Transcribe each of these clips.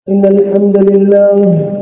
إن الحمد لله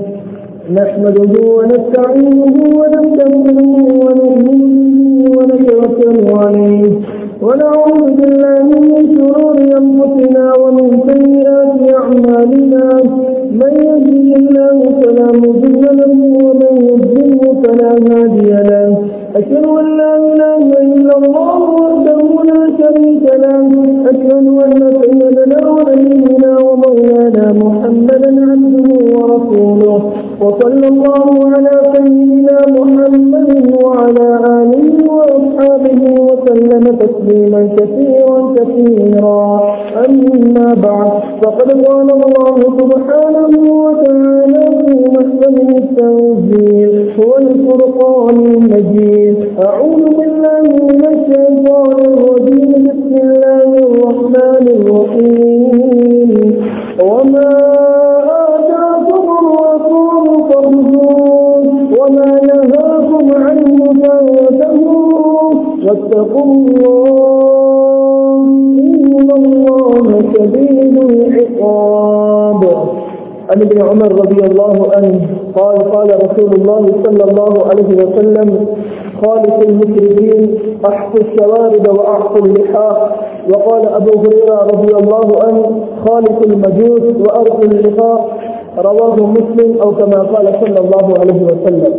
نحمده ونستعينه ونستغفره ونؤمن به ونتوكل عليه ونعوذ بالله من شرور أنفسنا ومن سيئات أعمالنا من يهده الله فلا مضل له ومن يضلله فلا هادي له أشهد أن لا إله إلا الله وحده لا شريك له أشهد أن سيدنا ونبينا ومولانا محمدا عبده ورسوله وصلى الله على سيدنا محمد وعلى آله وأصحابه وسلم تسليما كثيرا كثيرا أما بعد فقد قال الله سبحانه وتعالى في محكم التنزيل هو الفرقان المجيد أعوذ بالله من الشيطان الرجيم بسم الله الرحمن الرحيم وما آتاكم الرسول فخذوه وما نهاكم عنه فانتهوا واتقوا الله إن الله شديد العقاب عن ابن عمر رضي الله عنه قال قال رسول الله صلى الله عليه وسلم خالق المشركين احفظ الشوارب واعفو اللحى وقال ابو هريره رضي الله عنه خالق المجوس وارث اللقاء رواه مسلم او كما قال صلى الله عليه وسلم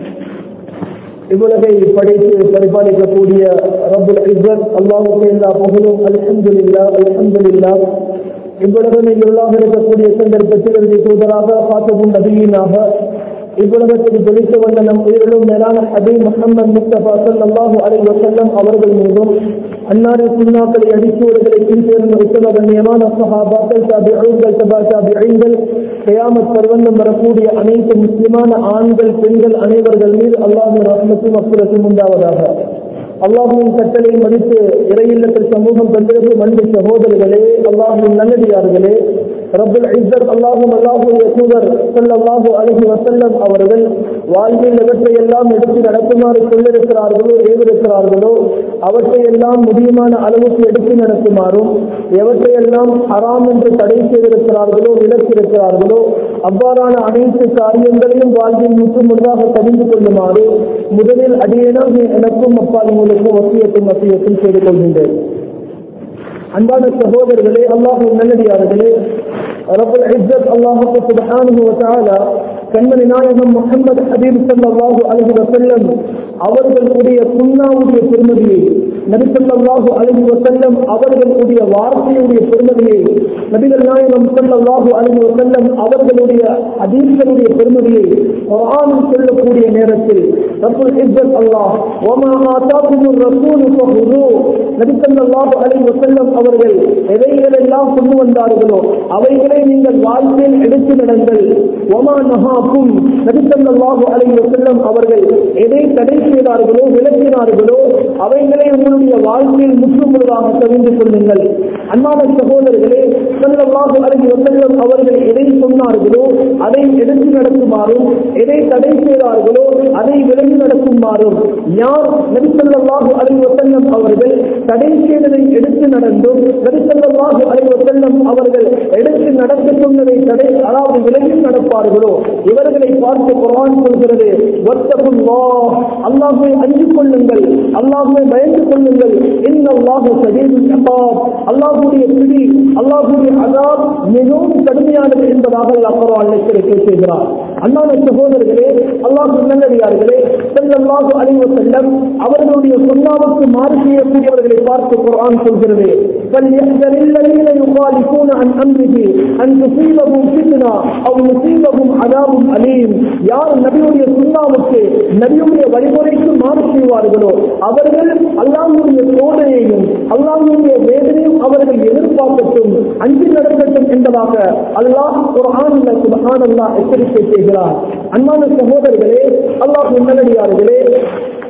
இவ்வுலகை படைத்து பரிபாலிக்கக்கூடிய ரபுல் இஸ்ஸத் அல்லாஹுக்கு எல்லா புகழும் அல்ஹம்துலில்லா அல்ஹம்துலில்லா இவ்வுலகத்தில் உள்ளாக இருக்கக்கூடிய சந்தர்ப்பத்தில் இறுதி தூதராக பாத்தமும் நபியினாக இவ்வுலகத்தில் ஜொலித்து வந்த நம் உயிரிலும் மேலான ஹபீ முகமது முஸ்தபா சல்லாஹு அலை வசல்லம் அவர்கள் மீதும் அன்னாரி சுண்ணாக்களை அடிச்சுவர்களை பின்தேர்ந்த உத்தம கண்ணியமான சஹாபாக்கள் தாபிகள் சபா தாபிகள் கயாமத் பருவந்தம் வரக்கூடிய அனைத்து முஸ்லிமான ஆண்கள் பெண்கள் அனைவர்கள் மீது அல்லாஹின் ரஹ்மத்தும் அப்புறத்தும் உண்டாவதாக அல்லாஹுவின் கட்டளை மதித்து இறையில்லத்தில் சமூகம் தந்திருக்கும் அன்பு சகோதரர்களே அல்லாஹுவின் நல்லடியார்களே ரபுல் இஸ்ஸத் அல்லாஹும் அல்லாஹுடைய தூதர் ஸல்லல்லாஹு அலைஹி வஸல்லம் அவர்கள் வாழ்வில் எவற்றை எல்லாம் எடுத்து நடக்குமாறு சொல்லிருக்கிறார்களோ ஏவிருக்கிறார்களோ அவற்றை எல்லாம் முடியுமான அளவுக்கு எடுத்து நடக்குமாறும் எவற்றை எல்லாம் ஹராம் என்று தடை செய்திருக்கிறார்களோ விலக்கியிருக்கிறார்களோ அவ்வாறான அனைத்து காரியங்களையும் வாழ்வில் முற்று முழுதாக தெரிந்து கொள்ளுமாறு முதலில் அடியேனாக எனக்கும் அப்பால் உங்களுக்கும் வசியத்தும் வசியத்தும் செய்து கொள்கின்றேன் அன்பான சகோதரர்களே அல்லாஹு நல்லடியார்களே ரபுல் இஸ்ஸத் அல்லாஹுக்கு சுப்ஹானஹு வ தஆலா கண்மணி நாயகம் முஹம்மது ஹபீப் ஸல்லல்லாஹு அலைஹி வஸல்லம் அவர்களுடைய சுன்னாவுடைய பெருமதியை நபி ஸல்லல்லாஹு அலைஹி வஸல்லம் அவர்களுடைய வார்த்தையுடைய பெருமதியை நபிகள் நாயகம் ஸல்லல்லாஹு அலைஹி வஸல்லம் அவர்களுடைய ஹதீஸ்களுடைய பெருமதியை குர்ஆனில் சொல்லக்கூடிய நேரத்தில் ரப்பல் இஸ்ஸத் அல்லாஹ் வமா ஆதாகுமுர் ரசூல் ஃபஹுது நபி ஸல்லல்லாஹு அலைஹி வஸல்லம் அவர்கள் எவைகளெல்லாம் கொண்டு வந்தார்களோ அவைகளை நீங்கள் வாழ்க்கையில் எடுத்து நடங்கள் ஒமா நஹாக்கும் நபி ஸல்லல்லாஹு அலைஹி வஸல்லம் அவர்கள் எதை தடை செய்தார்களோ விளக்கினார்களோ அவைகளை உங்களுடைய வாழ்க்கையில் முற்றுமுழுதாக தெரிந்து கொள்ளுங்கள் அன்பான சகோதரர்களே ஸல்லல்லாஹு அலைஹி வஸல்லம் அவர்கள் எதை சொன்னார்களோ அதை எடுத்து நடக்குமாறும் எதை தடை செய்தார்களோ அதை விலகி நடக்குமாறும் யார் நபி ஸல்லல்லாஹு அலைஹி வஸல்லம் அவர்கள் தடை செய்ததை எடுத்து நடந்தும் நபி ஸல்லல்லாஹு அலைஹி வஸல்லம் அவர்கள் எடுத்து நடக்க சொன்னதை தடை அதாவது விலகி நடப்பார்களோ இவர்களை பார்த்து குர்ஆன் சொல்கிறது வத்தகுல்லாஹ் அல்லாஹ்வை அஞ்சு கொள்ளுங்கள் அல்லாஹ்வை பயந்து கொள்ளுங்கள் இன்னல்லாஹு ஷதீதுல் இகாப் அல்லாஹ்வுடைய பிடி அல்லாஹ்வுடைய அதாப் மிகவும் கடுமையானது என்பதாக அல்லாஹ் குர்ஆன் எச்சரிக்கை செய்கிறார் அல்லாஹ் சகோதரர்களே அல்லாஹ் நல்லடியார்களே ஸல்லல்லாஹு அலைஹி வஸல்லம் அவர்களுடைய சுன்னாவுக்கு மாறு செய்யக்கூடியவர்களை பார்த்து குர்ஆன் சொல்கிறது فليحذر الذين يخالفون عن امره ان تصيبهم فتنه او يصيبهم عذاب اليم யார் நபியுடைய சுண்ணாவுக்கு நபியுடைய வழிமுறைக்கு மாறு செய்வார்களோ அவர்கள் அல்லாஹ்வுடைய சோதனையையும் அல்லாஹ்வுடைய வேதனையும் அவர்கள் எதிர்பார்க்கட்டும் அஞ்சு நடக்கட்டும் என்பதாக அல்லாஹ் குர்ஆனில் சுப்ஹானல்லாஹ் எச்சரிக்கை செய்கிறார் அன்பான சகோதரர்களே அல்லாஹ் நல்லடியார்களே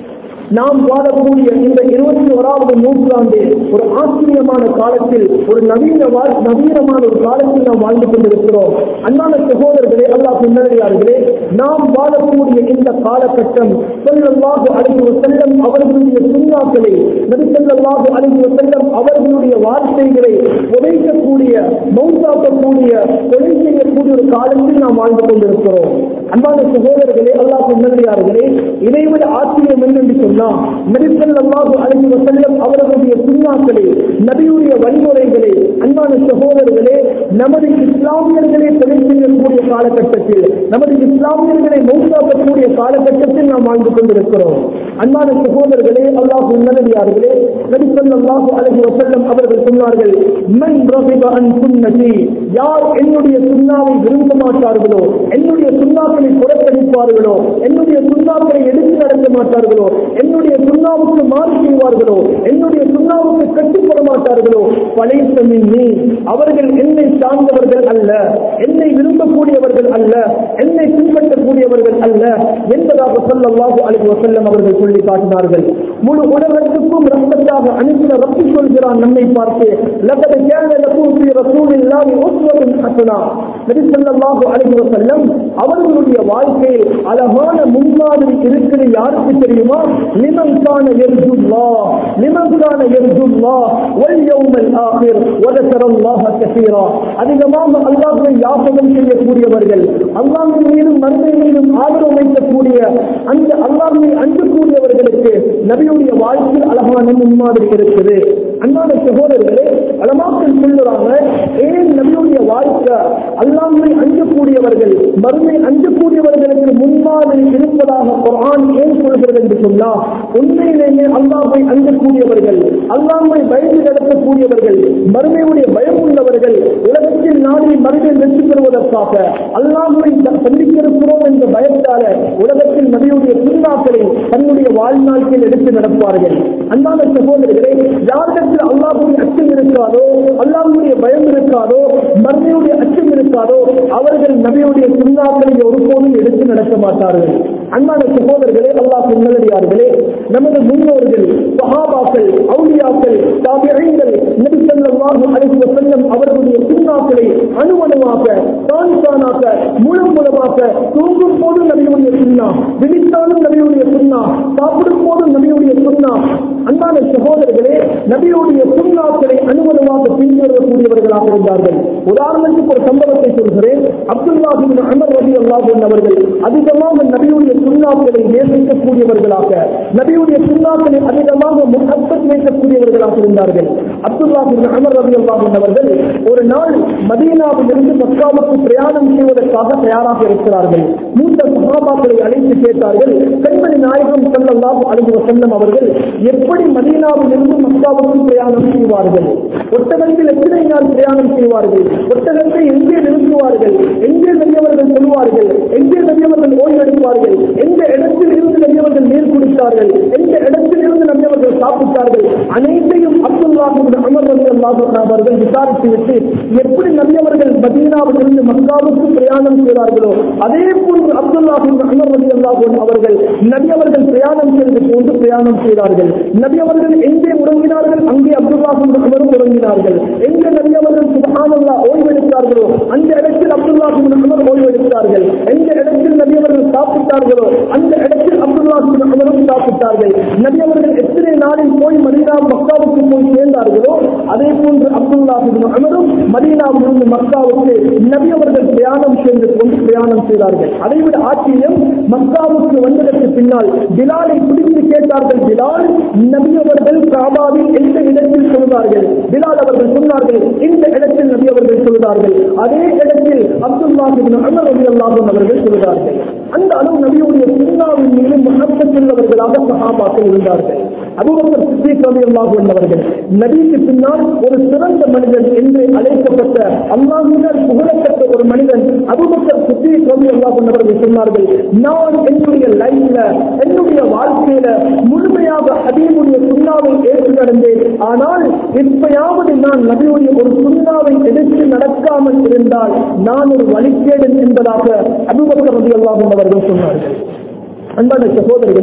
நாம் வாழக்கூடிய இந்த இருபத்தி ஓராவது நூற்றாண்டில் ஒரு ஆச்சரியமான காலத்தில் ஒரு நவீன வாழ் நவீனமான ஒரு காலத்தில் நாம் வாழ்ந்து கொண்டிருக்கிறோம் அன்பான சகோதரர்களே அல்லாஹ் பின்னடையார்களே நாம் வாழக்கூடிய இந்த காலகட்டம் சொல்லல்லாஹு அலைஹி வஸல்லம் அவர்களுடைய சுண்ணாக்களை நபி ஸல்லல்லாஹு அலைஹி வஸல்லம் அவர்களுடைய வார்த்தைகளை உடைக்கக்கூடிய மௌத்தாக்கக்கூடிய கொலை செய்யக்கூடிய ஒரு காலத்தில் நாம் வாழ்ந்து கொண்டிருக்கிறோம் அன்பான சகோதரர்களே அல்லாஹ் பின்னடையார்களே இதைவிட ஆச்சரியம் என்னென்று சொன்னால் நபி ஸல்லல்லாஹு அலைஹி வஸல்லம் அவர்களுடைய சுண்ணாக்களை நபியுடைய வழிமுறைகளை அன்பான சகோதரர்களே நமது இஸ்லாமியர்களை கொலை செய்யக்கூடிய காலகட்டத்தில் நமது இஸ்லாமியர்களை மௌத்தாக்கக்கூடிய காலகட்டத்தில் நாம் வாழ்ந்து கொண்டிருக்கிறோம் அன்பான சகோதரர்களே அல்லாஹ் நல்லடியார்களே நபி ஸல்லல்லாஹு அலைஹி வஸல்லம் அவர்கள் சொன்னார்கள் மன் ரகிப அன் சுன்னதி யார் என்னுடைய சுண்ணாவை விரும்ப மாட்டார்களோ என்னுடைய சுண்ணாக்களை புறக்கணிப்பார்களோ என்னுடைய சுண்ணாக்களை எடுத்து நடத்த மாட்டார்களோ என்னுடைய சுண்ணாவுக்கு மாறு செய்வார்களோ என்னுடைய சுண்ணாவுக்கு கட்டுப்பட மாட்டார்களோ பழைத்த நீ அவர்கள் என்னை சார்ந்தவர்கள் அல்ல என்னை விரும்பக்கூடியவர்கள் அல்ல என்னை பின்பற்றக்கூடியவர்கள் அல்ல என்பதாக சொல்லல்லாஹு அலைஹி வஸல்லம் அவர்கள் சொல்லி காட்டினார்கள் முழு உலகத்துக்கும் ரத்தத்தாக அனுப்பின ரத்தி சொல்கிறான் நம்மை பார்த்து லகத கேன லகும் ஃபீ ரசூலில்லாஹி உஸ்வத்துன் ஹஸனா நபி ஸல்லல்லாஹு அலைஹி வஸல்லம் அவர்களுடைய வாழ்க்கையில் அழகான முன்மாதிரி இருக்குது யாருக்கு தெரியுமா லிமன் கான யர்ஜுல்லாஹ் லிமன் கான யர்ஜுல்லாஹ் வல் யௌமல் ஆகிர் வ ذكرல்லாஹ கஸீரா அதிகமாக அல்லாஹ்வை யாபகம் செய்யக்கூடியவர்கள் அல்லாஹ்வின் மீதும் மறுமை மீதும் ஆதரவு வைக்கக்கூடிய அந்த அல்லாஹ்வை அன்பு கூடியவர்களுக்கு நபியுடைய வாழ்க்கையில் அழகான முன்மாதிரி இருக்குது அன்பான சகோதரர்களே அலமாக்கள் சொல்லுறாங்க ஏன் நபியுடைய வாழ்க்கை அல்லாஹ்வை அஞ்சக்கூடியவர்கள் மறுமை அஞ்சக்கூடியவர்களுக்கு முன்மாதிரி இருப்பதாக குர்ஆன் ஏன் சொல்கிறது என்று சொன்னால் உண்மையிலேயே அல்லாஹ்வை அஞ்சக்கூடியவர்கள் அல்லாஹ்வை பயந்து நடத்தக்கூடியவர்கள் மறுமையுடைய பயம் உள்ளவர்கள் உலகத்தில் நாளில் மறுமையில் வெற்றி பெறுவதற்காக அல்லாஹ்வை சந்தித்திருக்கிறோம் என்ற பயத்தால உலகத்தில் நபியுடைய சுண்ணாக்களை தன்னுடைய வாழ்நாட்களில் எடுத்து நடப்பார்கள் அன்பான சகோதரர்களே யாரிடத்தில் அல்லாஹுடைய அச்சம் இருக்காதோ அல்லாஹுடைய பயம் இருக்காதோ மறுமையுடைய அச்சம் இருக்காதோ அவர்கள் நபியுடைய சுண்ணாக்களை ஒருபோதும் எடுத்து நடக்க மாட்டார்கள் அன்பான சகோதரர்களே அல்லாஹ் நல்லடியார்களே நமது முன்னோர்கள் சஹாபாக்கள் அவுலியாக்கள் தாபியங்கள் நபி ஸல்லல்லாஹு அலைஹி வஸல்லம் அவர்களுடைய சுண்ணாக்களை அணுவணுவாக தான் தானாக மூலம் மூலமாக தூங்கும் போது நபியுடைய சுண்ணா விழித்தாலும் நபியுடைய சுண்ணா சாப்பிடும் போதும் நபியுடைய சுண்ணா அன்பான சகோதரர்களே நபியுடைய சுண்ணாக்களை அனுமதமாக பின்வரக்கூடியவர்களாக இருந்தார்கள் உதாரணத்துக்கு ஒரு சம்பவத்தை சொல்கிறேன் அப்துல்லாஹின் அமர் ரபி அல்லாஹ் அவர்கள் அதிகமாக நபியுடைய சுண்ணாக்களை நேசிக்கக்கூடியவர்களாக நபியுடைய சுண்ணாக்களை அதிகமாக முகப்பத் வைக்கக்கூடியவர்களாக இருந்தார்கள் அப்துல்லாஹின் அமர் ரபி அல்லாஹ் அவர்கள் ஒரு நாள் மதீனாவிலிருந்து மக்காவுக்கு பிரயாணம் செய்வதற்காக தயாராக இருக்கிறார்கள் மூத்த சகாபாக்களை அழைத்து கேட்டார்கள் கண்மணி நாயகம் ஸல்லல்லாஹு அலைஹி வஸல்லம் அவர்கள் எப்படி மதீனாவிலிருந்து மக்காவுக்கு பிரயாணம் செய்வார்கள் ஒட்டகத்தில் எத்தனை நாள் பிரயாணம் செய்வார்கள் ஒட்டகத்தை எங்கே நிறுத்துவார்கள் எங்கே நபியவர்கள் சொல்வார்கள் எங்கே நபியவர்கள் ஓய்வெடுப்பார்கள் எந்த இடத்தில் இருந்து நபியவர்கள் நீர் குடித்தார்கள் எந்த இடத்தில் இருந்து நபியவர்கள் சாப்பிட்டார்கள் அனைத்தையும் அப்துல்லாஹின் அமர் ரவி அவர்கள் விசாரித்து விட்டு எப்படி நபியவர்கள் மதீனாவிலிருந்து மக்காவுக்கு பிரயாணம் செய்வார்களோ அதே போன்று அப்துல்லாஹின் அமர் ரவி அவர்கள் நபியவர்கள் பிரயாணம் செய்து போன்று பிரயாணம் செய்தார்கள் நபியவர்கள் எங்கே உறங்கினார்கள் அங்கே அப்துல்லாஹின் அமரும் உறங்கினார்கள் எங்கே நபியவர்கள் சுபஹானல்லா ஓய்வெடுத்தார்களோ அந்த இடத்தில் அப்துல்லாஹின் அமர் ஓய்வெடுத்தார்கள் எந்த இடத்தில் நபியவர்கள் சாப்பிட்டார்களோ அந்த இடத்தில் அப்துல்லாஹின் அமரும் சாப்பிட்டார்கள் நபியவர்கள் எத்தனை நாளில் போய் மதீனா மக்காவுக்கு போய் சேர்ந்தார்களோ அதே போன்று அப்துல்லாஹின் அமரும் மதீனாவிலிருந்து மக்காவுக்கு நபியவர்கள் பிரயாணம் செய்து கொண்டு பிரயாணம் செய்தார்கள் அதைவிட ஆச்சரியம் மக்காவுக்கு வந்ததற்கு பின்னால் பிலாலை பிடித்து கேட்டார்கள் பிலால் நபியவர்கள் காபாவில் எந்த இடத்தில் சொல்வார்கள் பிலால் அவர்கள் சொன்னார்கள் இந்த இடத்தில் நபி அவர்கள் சொல்கிறார்கள் அதே இடத்தில் அப்துல்லாஹிபின் அமர் ரவி அல்லாஹும் அவர்கள் சொல்கிறார்கள் அந்த அளவு நபியுடைய சுண்ணாவின் மீது முகப்பட்டுள்ளவர்களாக சகாபாக்கள் இருந்தார்கள் அபுபக்கர் சித்திக் ரவி அல்லாஹு என்பவர்கள் நபிக்கு பின்னால் ஒரு சிறந்த மனிதன் என்று அழைக்கப்பட்ட அல்லாஹினால் புகழப்பட்ட ஒரு மனிதன் அபுபக்கர் சித்திக் ரவி அல்லாஹு என்பவர்கள் சொன்னார்கள் நான் என்னுடைய லைஃப்ல என்னுடைய வாழ்க்கையில முழுமையாக ஹபீபுடைய சுண்ணாவை ஏற்று நடந்தேன் ஆனால் எப்பயாவது நான் நபியுடைய ஒரு சுண்ணாவை எதிர்த்து நடக்காமல் இருந்தால் நான் ஒரு வழிகேடன் என்பதாக அபுபக்கர் ரவி அல்லாஹு அவர்கள் சொன்னார்கள் அன்பான சகோதரர்களே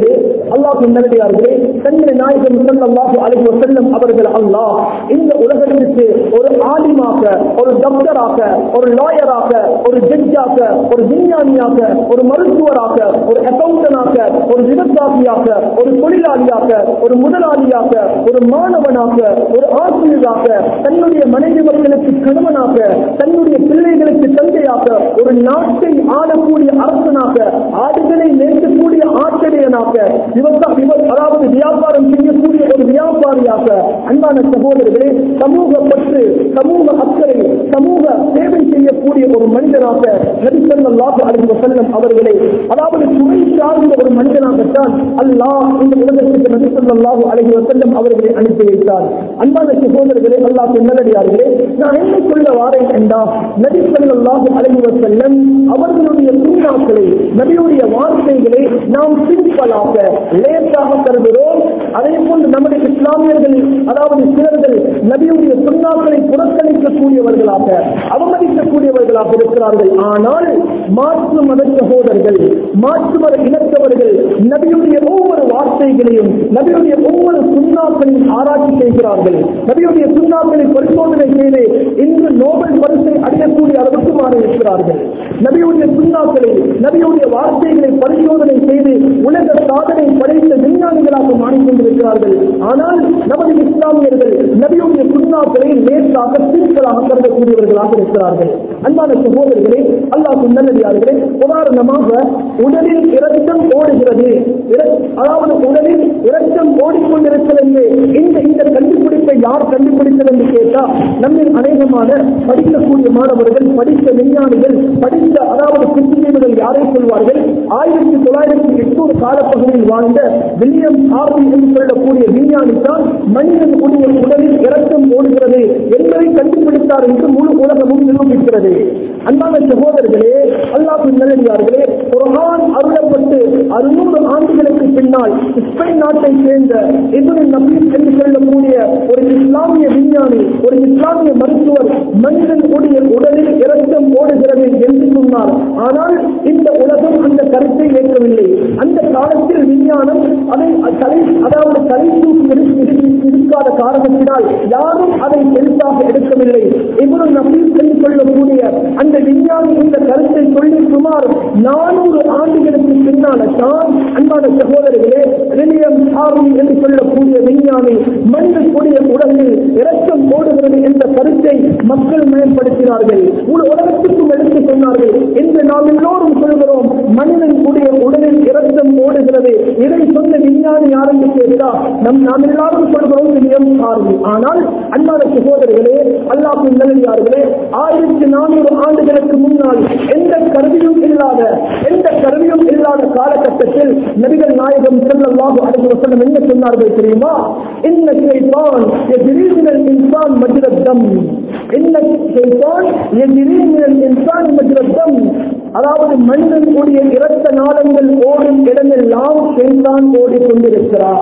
அல்லாஹ் நல்லடியார்களே கண்மணி நாயகம் ஸல்லல்லாஹு அலைஹி வஸல்லம் அவர்கள் அல்லாஹ் இந்த உலகத்திற்கு ஒரு ஆலிமாக ஒரு டாக்டராக ஒரு லாயராக ஒரு ஜட்ஜாக ஒரு விஞ்ஞானியாக ஒரு மருத்துவராக ஒரு அக்கௌண்டனாக ஒரு விவசாயியாக ஒரு தொழிலாளியாக ஒரு முதலாளியாக ஒரு மாணவனாக ஒரு ஆசிரியராக தன்னுடைய மனைவி மக்களுக்கு கணவனாக தன்னுடைய பிள்ளைகளுக்கு தந்தையாக ஒரு நாட்டை ஆளக்கூடிய அரசனாக ஆடுகளை மேற்கக்கூடிய ஆச்சரியனாக விவசாய விவ- அதாவது வியாபாரம் செய்யக்கூடிய ஒரு வியாபாரியாக அன்பான சகோதரர்களே சமூக பற்று சமூக அக்கறை சமூக சேவை செய்யக்கூடிய ஒரு மனிதனாக நபிசல்லாஹு அலைஹி வஸல்லம் அவர்களை அதாவது துணை சார்ந்த ஒரு மனிதனாகத்தான் அல்லாஹ் இந்த உலகத்துக்கு நபிசல்லாஹு அலைஹி வஸல்லம் அவர்களை அனுப்பி வைத்தார் அன்பான சகோதரர்களே அல்லாஹ் நல்லடியார்களே நான் என்ன சொல்ல வாரேன் என்றால் நபிசல்லாஹு அலைஹி வஸல்லம் அவர்களுடைய சுண்ணாக்களை நபியுடைய வார்த்தைகளை நாம் சிம்பிளாக லேசாக கருதுகிறோம் அதே போன்று நம்முடைய இஸ்லாமியர்கள் அதாவது சிலர்கள் நபியுடைய சுண்ணாக்களை புறக்கணிக்கக்கூடியவர்களாக அவமதிக்கக்கூடியவர்களாக இருக்கிறார்கள் ஆனால் மாற்று மத சகோதரர்கள் மாற்று மத இனத்தவர்கள் நபியுடைய ஒவ்வொரு வார்த்தைகளையும் நபியுடைய ஒவ்வொரு சுண்ணாக்களையும் ஆராய்ச்சி செய்கிறார்கள் நபியுடைய சுண்ணாக்களை பரிசோதனை செய்து இன்று நோபல் பரிசை அடையக்கூடிய அளவுக்கு மாறி இருக்கிறார்கள் நபியுடைய சுண்ணாக்களை நபியுடைய வார்த்தைகளை பரிசோதனை செய்து உலக சாதனை படைத்த விஞ்ஞானிகளாக மாறிக்கொண்டிருக்கிறார்கள் ஆனால் நமது இஸ்லாமியர்கள் நபியுடைய சுண்ணாக்களை லேசாக சிறுக்களாக கருதக்கூடியவர்களாக இருக்கிறார்கள் அன்பான சகோதரர்களே அல்லாஹ் நல்லடியார்களே உதாரணமாக உடலில் இரத்தம் ஓடுகிறது இர- அதாவது உடலில் இரத்தம் ஓடிக்கொண்டிருக்கிறது இந்த இந்த கண்டுபிடிப்பை யார் கண்டுபிடித்தது என்று கேட்டால் நம்மில் அநேகமான படிக்கக்கூடிய மாணவர்கள் படித்த விஞ்ஞானிகள் படித்த அதாவது புத்திஜீவிகள் யாரை சொல்வார்கள் ஆயிரத்தி தொள்ளாயிரத்தி எட்நூறு காலப்பகுதியில் வாழ்ந்த வில்லியம் ஆர்வி என்று சொல்லக்கூடிய விஞ்ஞானி தான் மனிதனுடைய உடலில் இரத்தம் ஓடுகிறது என்பதை கண்டுபிடித்தார் என்று முழு உலகமும் நிரூபிக்கிறது அன்பான சகோதரர்களே அல்லாஹின் நல்லடியார்களே குர்ஆன் அருளப்பட்டு அறுநூறு ஆண்டுகளுக்கு பின்னால் ஸ்பெயின் நாட்டை சேர்ந்த இப்னு நபீஸ் என்று சொல்லக்கூடிய ஒரு இஸ்லாமிய விஞ்ஞானி ஒரு இஸ்லாமிய மருத்துவர் மனிதனுடைய உடலில் இரத்தம் ஓடுகிறது என்று சொன்னார் ஆனால் இந்த உலகம் அந்த கருத்தை ஏற்கவில்லை அந்த காலத்தில் விஞ்ஞானம் அதை தலை அதாவது தலை தூக்கி இரு- இரு- இருக்காத காரணத்தினால் யாரும் அதை பெருசாக எடுக்கவில்லை இவரு நபீஸ் என்று சொல்லக்கூடிய அந்த விஞ்ஞானி இந்த கருத்தை சொல்லி சுமார் நானூறு ஆண்டுகளுக்கு பின்னால தான் அன்பான சகோதரர்களே வில்லியம் ஹார்வி என்று சொல்லக்கூடிய விஞ்ஞானி மனிதனுடைய உடலில் இரத்தம் ஓடுகிறது என்ற கருத்தை மக்கள் மேம்படுத்தினார்கள் முழு உலகத்துக்கும் எடுத்து சொன்னார்கள் என்று நாம் எல்லோரும் சொல்கிறோம் மனிதனுடைய உடலில் இரத்தம் ஓடுகிறது இதை சொன்ன விஞ்ஞானி யார் என்று கேட்டால் நம் நாம் எல்லாரும் சொல்கிறோம் வில்லியம் ஹார்வி ஆனால் அன்பான சகோதரர்களே அல்லாஹின் நல்லடியார்களே ஆயிரத்தி நானூறு ஆண்டுகளுக்கு முன்னால் எந்த கருவியும் இல்லாத எந்த கருவியும் இல்லாத காலகட்டத்தில் நபிகள் நாயகம் ஸல்லல்லாஹு அலைஹி வஸல்லம் என்ன சொன்னார்கள் தெரியுமா இன்ன ஷைத்தான் யஜ்ரி மினல் இன்சான் மஜ்ரத் தம் இன்ன ஷைத்தான் யஜ்ரி மினல் இன்சான் மஜ்ரத் தம் அதாவது மனிதனுடைய இரத்த நாளங்கள் ஓடும் இடமெல்லாம் ஷைத்தான் ஓடிக்கொண்டிருக்கிறார்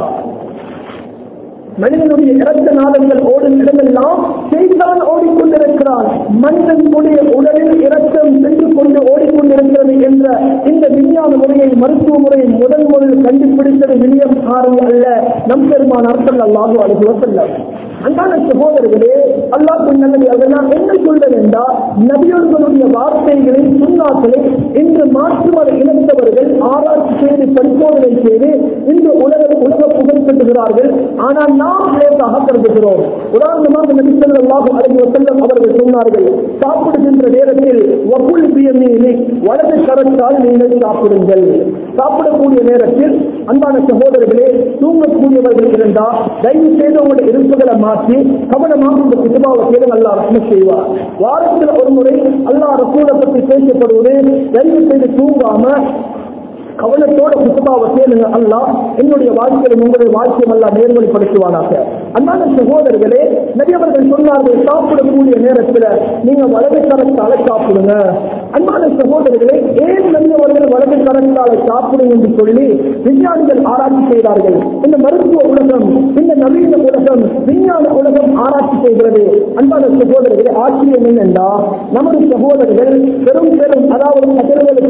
மனிதனுடைய இரத்த நாளங்கள் ஓடும் இடமெல்லாம் செய்தான் ஓடிக்கொண்டிருக்கிறான் மனிதனுடைய உடலில் இரத்தம் சென்று கொண்டு ஓடிக்கொண்டிருக்கிறது என்ற இந்த விஞ்ஞான முறையை மருத்துவ முறையை முதன் முதலில் கண்டுபிடித்தது வில்லியம் ஆர்வி அல்ல நம் பெருமான் அர்த்தம் அல்லாஹு அலுவல செல்லம் அன்பான சகோதரர்களே அல்லாஹ் நல்லது அதனால் என்ன சொல்றது என்றால் நபியர்களுடைய வார்த்தைகளை சுண்ணாக்களை இன்று மாற்று மத இனத்தவர்கள் ஆராய்ச்சி செய்து பரிசோதனை செய்து இன்று உலக உலக புகழ் பெற்றுகிறார்கள் ஆனால் நாம் லேசாக கருதுகிறோம் உதாரணமாக நபி ஸல்லல்லாஹு அலைஹி வஸல்லம் அவர்கள் சொன்னார்கள் சாப்பிடுகின்ற நேரத்தில் வகுல் பியமீனி வலது கரத்தால் நீங்கள் சாப்பிடுங்கள் சாப்பிடக்கூடிய நேரத்தில் அன்பான சகோதரர்களே தூங்கக்கூடியவர்கள் இருந்தால் தயவு செய்து உங்களுடைய இருப்புகளை மாற்றி கவனமாக இந்த குடும்பாவை கேடு அல்லாஹ் ரஹ்மத் செய்வார் வாரத்தில் ஒரு முறை அல்லாஹ் ரசூலை பற்றி பேசப்படுவது தயவு செய்து தூங்காம கவனத்தோட குத்துபாவை கேளுங்க அல்லாஹ் என்னுடைய வாழ்க்கையில் உங்களுடைய வாழ்க்கையை அல்லா நேர்வழிப்படுத்துவானாக அன்பான சகோதரர்களே நபியவர்கள் சொன்னார்கள் சாப்பிடக்கூடிய நேரத்தில் நீங்க வலது கரத்தால சாப்பிடுங்க அன்பான சகோதரர்களே ஏன் நபியவர்கள் வலது கரத்தால சாப்பிடுங்க என்று சொல்லி விஞ்ஞானிகள் ஆராய்ச்சி செய்தார்கள் இந்த மருத்துவ உலகம் இந்த நவீன உலகம் விஞ்ஞான உலகம் ஆராய்ச்சி செய்கிறது அன்பான சகோதரர்களே ஆச்சரியம் என்னென்றா நமது சகோதரர்கள் பெரும் பெரும் அதாவது கதிர்களுக்கு போனா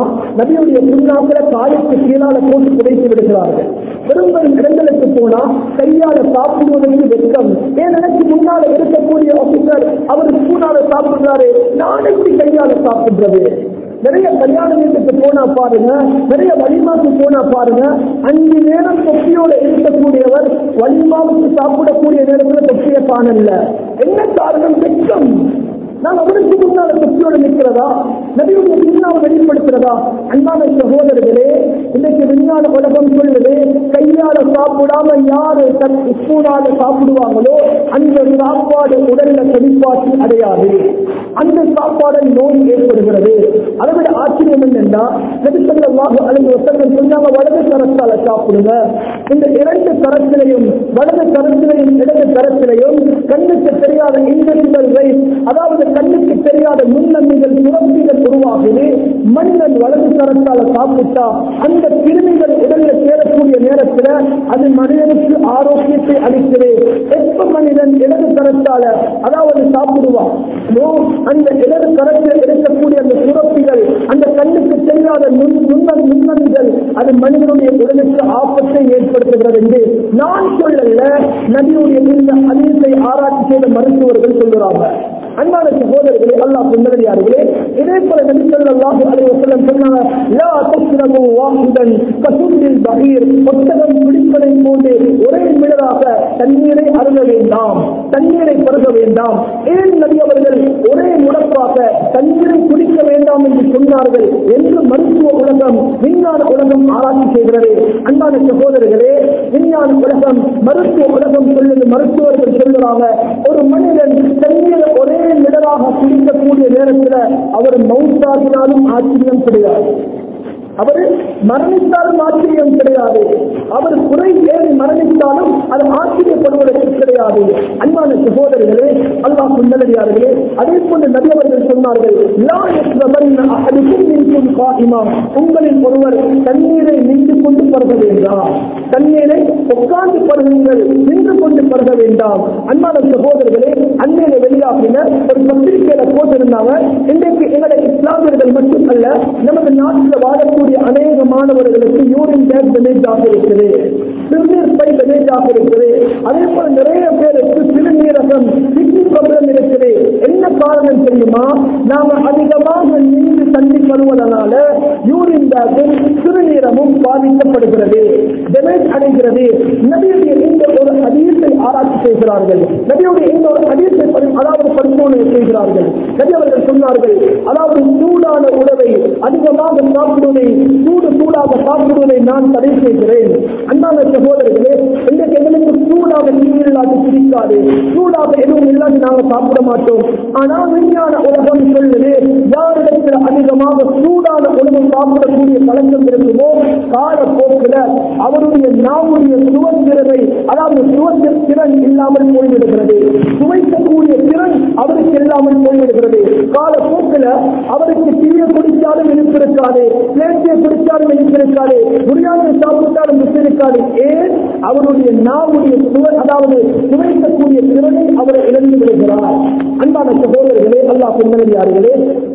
நபியுடைய சுண்ணாக்களை காயத்து கீழால போட்டு புதைத்து விடுகிறார்கள் பெரும்பெரும் இடங்களுக்கு போனா கையால சாப்பிடுவதற்கு வெட்கம் ஏன் எனக்கு முன்னால இருக்கக்கூடிய ஆபீசர் அவர் ஸ்பூனால சாப்பிடுறாரு நான் எப்படி கையால சாப்பிடுறது நிறைய கல்யாண வீட்டுக்கு போனா பாருங்க நிறைய வலிமாவுக்கு போனா பாருங்க அஞ்சு நேரம் தொப்பியோட இருக்கக்கூடியவர் வலிமாவுக்கு சாப்பிடக்கூடிய நேரத்துல தொப்பிய காணல என்ன காரணம் வெட்கம் நான் அவருக்கு முன்னால தொப்பியோட நிற்கிறதா நபியுடைய பின்னால் வெளிப்படுத்துறதா அன்பான சகோதரர்களே இன்னைக்கு விஞ்ஞான உலகம் சொல்லுது கையால சாப்பிடாம யாரு தன் ஸ்பூனால சாப்பிடுவாங்களோ அந்த சாப்பாடு உடல்ல செழிப்பாக்கி அடையாது அந்த சாப்பாடை நோய் ஏற்படுகிறது அதை விட ஆச்சரியம் என்னன்னா நபிசல்லாஹு அலைஹி வஸல்லம் சொன்னாங்க வலது கரத்தால சாப்பிடுங்க இந்த இரண்டு கரத்திலையும் வலது கரத்திலையும் இடது கரத்திலையும் கண்ணுக்கு தெரியாத இன்வெஸ்டிகள் அதாவது கண்ணுக்கு தெரியாத முன்னம்பிகள் சுரப்பிகள் உருவாகுது மனிதன் வலது கரத்தால சாப்பிட்டா அந்த கிருமிகள் உடல்ல சேரக்கூடிய நேரத்துல அது மனிதனுக்கு ஆரோக்கியத்தை அளிக்குது எப்ப மனிதன் இடது கரத்தால அதாவது சாப்பிடுவான் நோ, அந்த இடது கரத்தில் இருக்கக்கூடிய அந்த சுரப்பிகள் அந்த கண்ணுக்கு தெரியாத நுண் நுண்ண நுண்ணன்கள் அது மனிதனுடைய உடலுக்கு ஆபத்தை ஏற்படுத்துகிறது என்று நான் சொல்லல நபியுடைய இந்த அதிகத்தை ஆராய்ச்சி செய்த மருத்துவர்கள் சொல்லுறாங்க அன்பான சகோதரர்களே அல்லாஹ் சுந்தரியார்களே இதே போல நபி ஸல்லல்லாஹு அலைஹி வஸல்லம் சொன்னாங்க லா தஸ்ரபு வாஹிதன் கசுபில் பகீர் ஒட்டகம் பிடிப்பதை போன்று ஒரே மிடராக தண்ணீரை அருக வேண்டாம் தண்ணீரை பருக வேண்டாம் ஏன் நபி அவர்கள் ஒரே முடப்பாக தண்ணீரை குடிக்க வேண்டாம் என்று சொன்னார்கள் என்று மருத்துவ உலகம் விஞ்ஞான உலகம் ஆராய்ச்சி செய்கிறது அன்பான சகோதரர்களே விஞ்ஞான உலகம் மருத்துவ உலகம் சொல்லுது மருத்துவர்கள் சொல்லுறாங்க ஒரு மனிதன் தண்ணீரை ஒரே மிடராக குடிக்கக்கூடிய நேரத்தில் அவர் மவுத்தாகினாலும் ஆச்சரியம் கிடையாது அவர் மரணித்தாலும் ஆச்சரியம் கிடையாது அவர் குறை ஏறி மரணித்தாலும் அது ஆச்சரியப்படுவதற்கு கிடையாது அன்பான சகோதரர்களே அல்லாஹ் சுந்தரியார்களே அதே போன்று நபி அவர்கள் சொன்னார்கள் லா யஸ்ரபன்ன அஹதுக்கும் மின்கும் காயிமா உங்களில் ஒருவர் தண்ணீரை நின்று கொண்டு பருக வேண்டாம் தண்ணீரை உட்கார்ந்து பருகுங்கள் நின்று கொண்டு பருக வேண்டாம் அன்பான சகோதரர்களே அன்னையில வெளியாகின ஒரு பத்திரிகையில போட்டிருந்தாங்க இன்றைக்கு எங்களுடைய இஸ்லாமியர்கள் மட்டுமல்ல நமது நாட்டில் வாழக்கூடிய அநேக மாணவர்களுக்கு யூரின் பேக் டேமேஜ் ஆக இருக்குது சிறுநீர் பை டேமேஜ் ஆக இருக்குது அதே போல நிறைய பேருக்கு சிறுநீரகம் கிட்னி ப்ராப்ளம் இருக்குது என்ன காரணம் தெரியுமா நாம அதிகமாக நின்று தண்ணி பருவதனால யூரின் பேக்கும் சிறுநீரமும் பாதிக்கப்படுகிறது டேமேஜ் அடைகிறது நபியுடைய இந்த ஒரு அதிகத்தை ஆராய்ச்சி செய்கிறார்கள் நபியுடைய இந்த ஒரு அதிகத்தை அதாவது பரிசோதனை செய்கிறார்கள் நபி அவர்கள் சொன்னார்கள் அதாவது சூடான உணவை அதிகமாக சாப்பிடுவதை சூடு சூடாக சாப்பிடுவதை நான் தடை செய்கிறேன் அன்பான சகோதரர்களே இன்றைக்கு எங்களுக்கு சூடாக நீர் இல்லாது பிடிக்காது சூடாக எதுவும் இல்லாது நாங்கள் சாப்பிட மாட்டோம் ஆனால் விஞ்ஞான உலகம் சொல்லுது யாரிடத்தில் அதிகமாக சூடான உணவு சாப்பிடக்கூடிய பழக்கம் இருக்குமோ காலப்போக்கில் அவருடைய நாவுடைய சுவத்திறனை அதாவது சுவத்திர திறன் இல்லாமல் போய்விடுகிறது சுவைக்கக்கூடிய திறன் அவருக்கு இல்லாமல் போய்விடுகிறது காலப்போக்கில் அவருக்கு டீயை குடித்தாலும் இனிப்பிருக்காது பிளேட்டியை குடித்தாலும் இனிப்பிருக்காது புரியாமல் சாப்பிட்டாலும் இருக்காது ஏன் அவருடைய நாவுடைய சுவ அதாவது சுவைக்கக்கூடிய திறனை அவர் இழந்து விடுகிறார் அன்பான சகோதரர்களே அல்லாஹ் சொன்னடியார்களே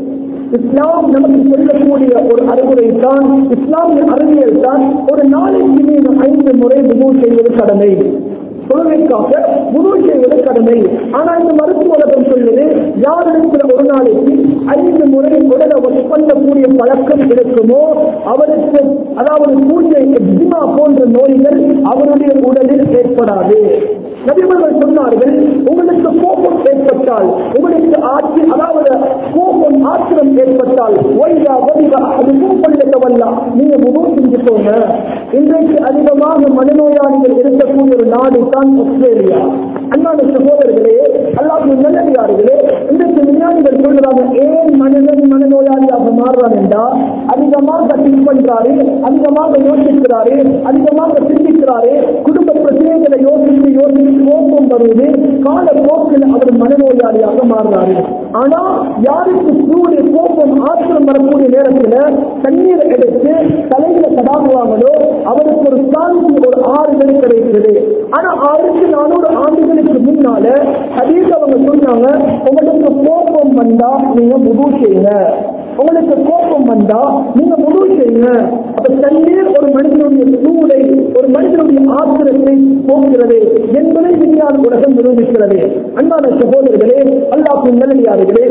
இஸ்லாம் நமக்கு சொல்லக்கூடிய ஒரு அறிவுரை தான் இஸ்லாமிய அறிவியல் தான் ஒரு நாளைக்கு மீது ஐந்து முறை விமூ செய்வது கடமை தொழுகைக்காக முழு செய்வது கடமை ஆனா இந்த மருத்துவ உலகம் சொல்லுது யாரிடத்தில் ஒரு நாளைக்கு ஐந்து முறை உடலை ஒர்க் பண்ணக்கூடிய பழக்கம் இருக்குமோ அவருக்கு அதாவது பூஜை எக்ஸிமா போன்ற நோய்கள் அவருடைய உடலில் ஏற்படாது நபிமர்கள் சொன்னார்கள் உங்களுக்கு கோபம் ஏற்பட்டால் உங்களுக்கு ஆட்சி அதாவது கோபம் ஆத்திரம் ஏற்பட்டால் ஒய்தா ஒய்தா அது மூப்பள்ளவல்லா நீங்க முகம் செஞ்சுக்கோங்க இன்றைக்கு அதிகமாக மனநோயாளிகள் இருக்கக்கூடிய ஒரு நாடு தான் ஆஸ்திரேலியா அண்ணாத சகோதரர்களே அல்லாஹ் நல்லடியார்களே இன்றைக்கு விஞ்ஞானிகள் சொல்றாங்க ஏன் மனிதன் மனநோயாளியாக மாறுறான் என்றால் அதிகமாக திங்க் பண்றாரு அதிகமாக யோசிக்கிறாரு அதிகமாக சிந்திக்கிறாரு குடும்ப பிரச்சனைகளை யோசித்து யோசித்து கோபம் வருவது காலப்போக்கில் அவர் மனநோயாளியாக மாறுறாரு ஆனா யாருக்கு சூடு கோபம் ஆத்திரம் வரக்கூடிய நேரத்துல தண்ணீரை எடுத்து தலையில தடாகுவாங்களோ அவருக்கு ஒரு சாந்தி ஒரு ஆறுதல் கிடைக்குது ஆனா ஆயிரத்தி நானூறு ஆண்டுகளுக்கு முன்னால அதே அவங்க சொன்னாங்க உங்களுக்கு கோபம் வந்தா நீங்க முது செய்யுங்க உங்களுக்கு கோபம் வந்தா நீங்க முழு செய்யுங்க அப்ப தண்ணீர் ஒரு மனிதனுடைய சூடை ஒரு மனிதனுடைய ஆத்திரத்தை போக்குகிறது என்பதை விஞ்ஞான உலகம் நிரூபிக்கிறது அன்பான சகோதரர்களே அல்லாஹின் நல்லடியார்களே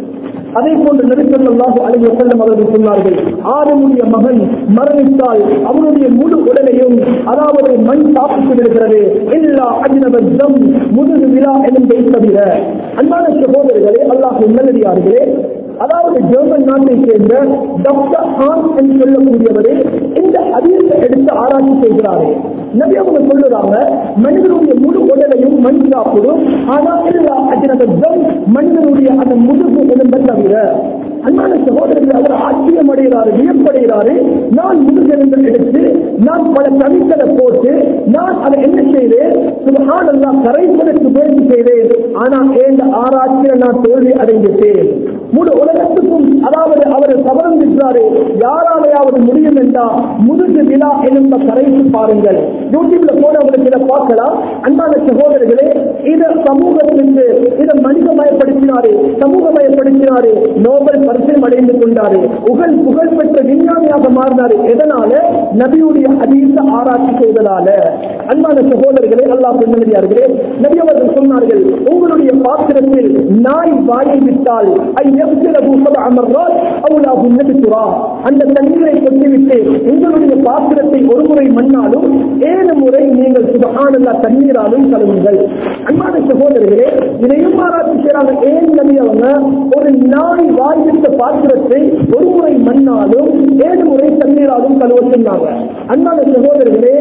அதே போன்று நபிசல்லாஹு அலைஹி வஸல்லம் அவர்கள் சொன்னார்கள் ஆதமுடைய மகன் மரணித்தால் அவனுடைய முழு உடலையும் அதாவது மண் சாப்பிட்டு விடுகிறது எல்லா அஜ்னப தம் முதுகு விழா என்பதை தவிர அன்பான சகோதரர்களே அல்லாஹ் நல்லடியார்களே அதாவது ஜெர்மன் நாட்டை சேர்ந்த டாக்டர் ஹான் என்று சொல்லக்கூடியவரே இந்த அதிகத்தை எடுத்து ஆராய்ச்சி செய்கிறாரே நபி அவங்க சொல்லுறாங்க மனிதனுடைய முழு உடலையும் மண் சாப்பிடும் ஆனால் எல்லா அஜினபத்தம் மனிதனுடைய அந்த முதுகு உடம்பை தவிர அன்பான சகோதரர்கள் அவர் ஆச்சரியம் அடைகிறாரு வியப்படைகிறாரு நான் முதுகெலும்பு எடுத்து நான் பல கவிகளை போட்டு நான் அதை என்ன செய்தேன் சுபஹானல்லாஹ் கரைப்பதற்கு முயற்சி செய்தேன் ஆனால் இந்த ஆராய்ச்சியில் நான் தோல்வி அடைந்துட்டேன் முழு உலகத்துக்கும் அதாவது அவர் சபதம் விட்டாரு யாராலையாவது முடியும் என்றா முதுகு விழா எனும் கரைத்து பாருங்கள் யூடியூப்ல போனவங்களுக்கு இதை பார்க்கலாம் அன்பான சகோதரர்களே இத சமூகத்திற்கு இதை மனிதமயப்படுத்தினாரு சமூகமயப்படுத்தினாரு நோபல் பரிசு அடைந்து கொண்டாரு புகழ் புகழ் பெற்ற விஞ்ஞானியாக மாறினாரு எதனால நபியுடைய அதீத ஆராய்ச்சி செய்ததால அன்பான சகோதரர்களே அல்லாஹ் பெண்ணடியார்களே நபி அவர்கள் சொன்னார்கள் உங்களுடைய பாத்திரத்தில் நாய் வாயை விட்டால் ஐ எவ்விரவு சப அமர்றால் அவுலாகு நபித்துரா அந்த தண்ணீரை கொட்டிவிட்டு உங்களுடைய பாத்திரத்தை ஒரு முறை மண்ணாலும் ஏழு முறை நீங்கள் சுபஹானல்லா தண்ணீராலும் கழுவுங்கள் அன்பான சகோதரர்களே இதையும் ஆராய்ச்சி செய்யறாங்க ஏன் நபி அவங்க ஒரு நாய் வாய்விட்ட பாத்திரத்தை ஒரு முறை மண்ணாலும் ஏழு முறை தண்ணீராலும் கழுவ சொன்னாங்க அன்பான சகோதரர்களே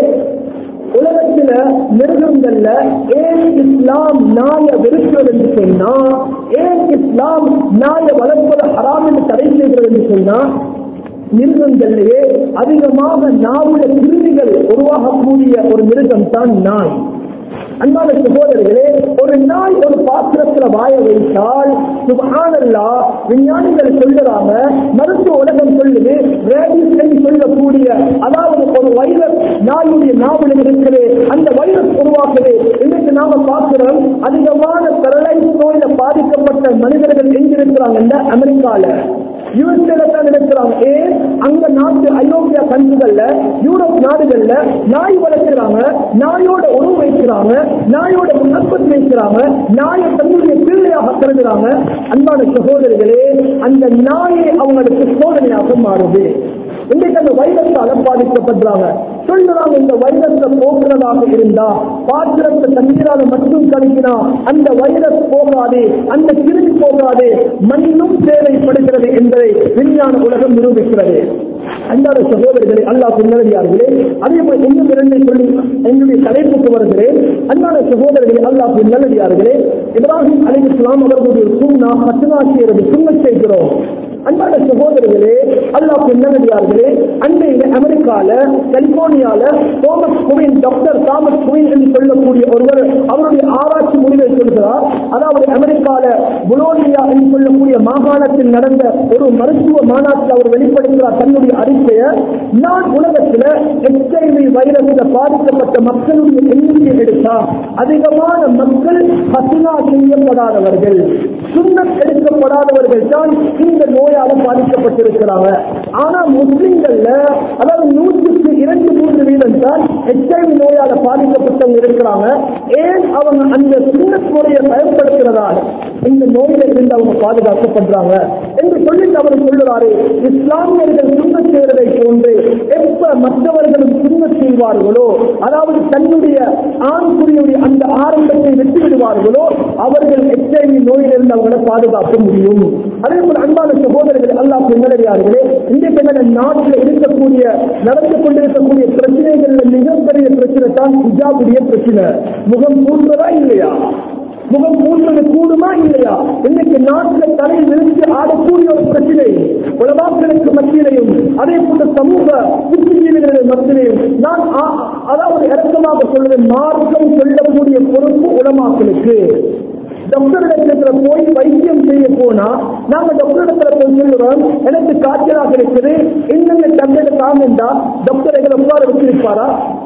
உலகத்துல மிருகங்கள்ல ஏன் இஸ்லாம் நாய வெறுக்கிறது என்று சொன்னா ஏன் இஸ்லாம் நாய வளர்ப்பது ஹராம் என்று தடை செய்கிறது என்று சொன்னா மிருகங்களிலேயே அதிகமாக நாவுல கிருமிகள் உருவாகக்கூடிய ஒரு மிருகம் தான் நாய் அன்பான சகோதரர்களே ஒரு நாய் ஒரு பாத்திரத்துல வாய வைத்தால் சுபஹானல்லா விஞ்ஞானிகள் சொல்லுறாங்க மருத்துவ உலகம் சொல்லுது ரேடிஸ் சொல்லக்கூடிய அதாவது ஒரு வைரஸ் நாயுடைய நாவல் இருக்குது அந்த வைரஸ் உருவாக்குது இன்னைக்கு நாம பார்க்கிறோம் அதிகமான பெரலைஸ் நோயில பாதிக்கப்பட்ட மனிதர்கள் எங்க இருக்கிறாங்க அமெரிக்கால யூஎஸ்ஏல தான் இருக்கிறாங்க ஏன் அங்க நாட்டு ஐரோப்பிய கண்ட்ரிகள்ல யூரோப் நாடுகள்ல நாய் வளர்க்கிறாங்க நாயோட உணவு வைக்கிறாங்க நாயோட முன்னப்பத்து வைக்கிறாங்க நாயை தன்னுடைய பிள்ளையாக கருதுறாங்க அன்பான சகோதரர்களே அந்த நாயை அவங்களுக்கு சோதனையாக மாறுது இன்றைக்கு அந்த வைரஸால பாதிக்கப்படுறாங்க சொல்லுறாங்க இந்த வைரஸை போக்குறதாக இருந்தா பாத்திரத்தை தண்ணீரால மட்டும் கழிக்கினா அந்த வைரஸ் போகாது அந்த கிருமி போகாது மண்ணும் தேவைப்படுகிறது என்பதை விஞ்ஞான உலகம் நிரூபிக்கிறது அன்பான சகோதரர்களே அல்லாஹ் பின்னடியார்களே அதே போல் இன்னும் இரண்டை சொல்லி என்னுடைய தலைப்புக்கு வருகிறேன் அன்பான சகோதரர்களே அல்லாஹ் பின்னடியார்களே இப்ராஹிம் அலி இஸ்லாம் அவர்களுடைய சுண்ணா மசனா செய்கிறது சுண்ண செய்கிறோம் அன்பான சகோதரர்களே அல்லாஹ் பின்னடியார்களே அண்மையில அமெரிக்கால கலிபோர்னியால Thomas Quinn doctor Thomas Quinn என்று சொல்லக்கூடிய ஒருவர் அவருடைய ஆராய்ச்சி முடிவை சொல்கிறார் அதாவது அமெரிக்கால புலோனியா என்று சொல்லக்கூடிய மாகாணத்தில் நடந்த ஒரு மருத்துவ மாநாட்டில் அவர் வெளிப்படுத்துகிறார் தன்னுடைய அறிக்கையை நான் உலகத்துல எச்ஐவி வைரஸ்ல பாதிக்கப்பட்ட மக்களுடைய எண்ணிக்கை எடுத்தா அதிகமான மக்கள் பசுனா செய்யப்படாதவர்கள் சுண்ணத் எடுக்கப்படாதவர்கள் தான் இந்த நோயால பாதிக்கப்பட்டிருக்கிறாங்க ஆனா முஸ்லிம்கள்ல அதாவது நூற்றுக்கு இரண்டு மூன்று வீதம் தான் எச்ஐவி நோயால பாதிக்கப்பட்டவங்க இருக்கிறாங்க ஏன் அவங்க அந்த சுண்ணத் முறையை பயன்படுத்துறதால இந்த நோயில இருந்து அவங்க பாதுகாக்கப்படுறாங்க என்று சொல்லிட்டு அவர் சொல்லுறாரு இஸ்லாமியர்கள் சுண்ணத் செய்வதை போன்று எப்ப மற்றவர்களும் சுண்ணத் செய்வார்களோ அதாவது தன்னுடைய ஆண்குறியுடைய அந்த ஆரம்பத்தை வெற்றி விடுவார்களோ அவர்கள் எச்ஐவி நோயிலிருந்து அவங்களை பாதுகாக்க முடியும் அதே போல அன்பான சகோதரர்கள் அல்லாஹ் பின்னடையார்களே இன்றைக்கு என்ன நாட்டில் இருக்கக்கூடிய நடந்து கொண்டிருக்கக்கூடிய பிரச்சனைகள்ல மிகப்பெரிய பிரச்சனை தான் ஹிஜாபுடைய பிரச்சனை முகம் கூடுவதா இல்லையா முகம் மூன்றது கூடுமா இல்லையா இன்னைக்கு நாட்டில் தலையை விரித்து ஆடக்கூடிய ஒரு பிரச்சனை உலமாக்களுக்கு மத்தியிலையும் அதே போன்ற சமூக புத்திஜீவிகளுடைய மத்தியிலையும் நான் ஆ- அதாவது இறக்கமாக சொல்வது மார்க்கம் சொல்லக்கூடிய பொறுப்பு உலமாக்களுக்கு டாக்டர் இடத்துல போய் வைத்தியம் செய்ய போனா நாங்க டாக்டர் இடத்துல போய் சொல்லுவோம் எனக்கு காய்ச்சலாக இருக்குது இன்னும் டேப்லெட் தாங்கண்டா டாக்டர் எங்களை உட்கார வச்சிருப்பாரா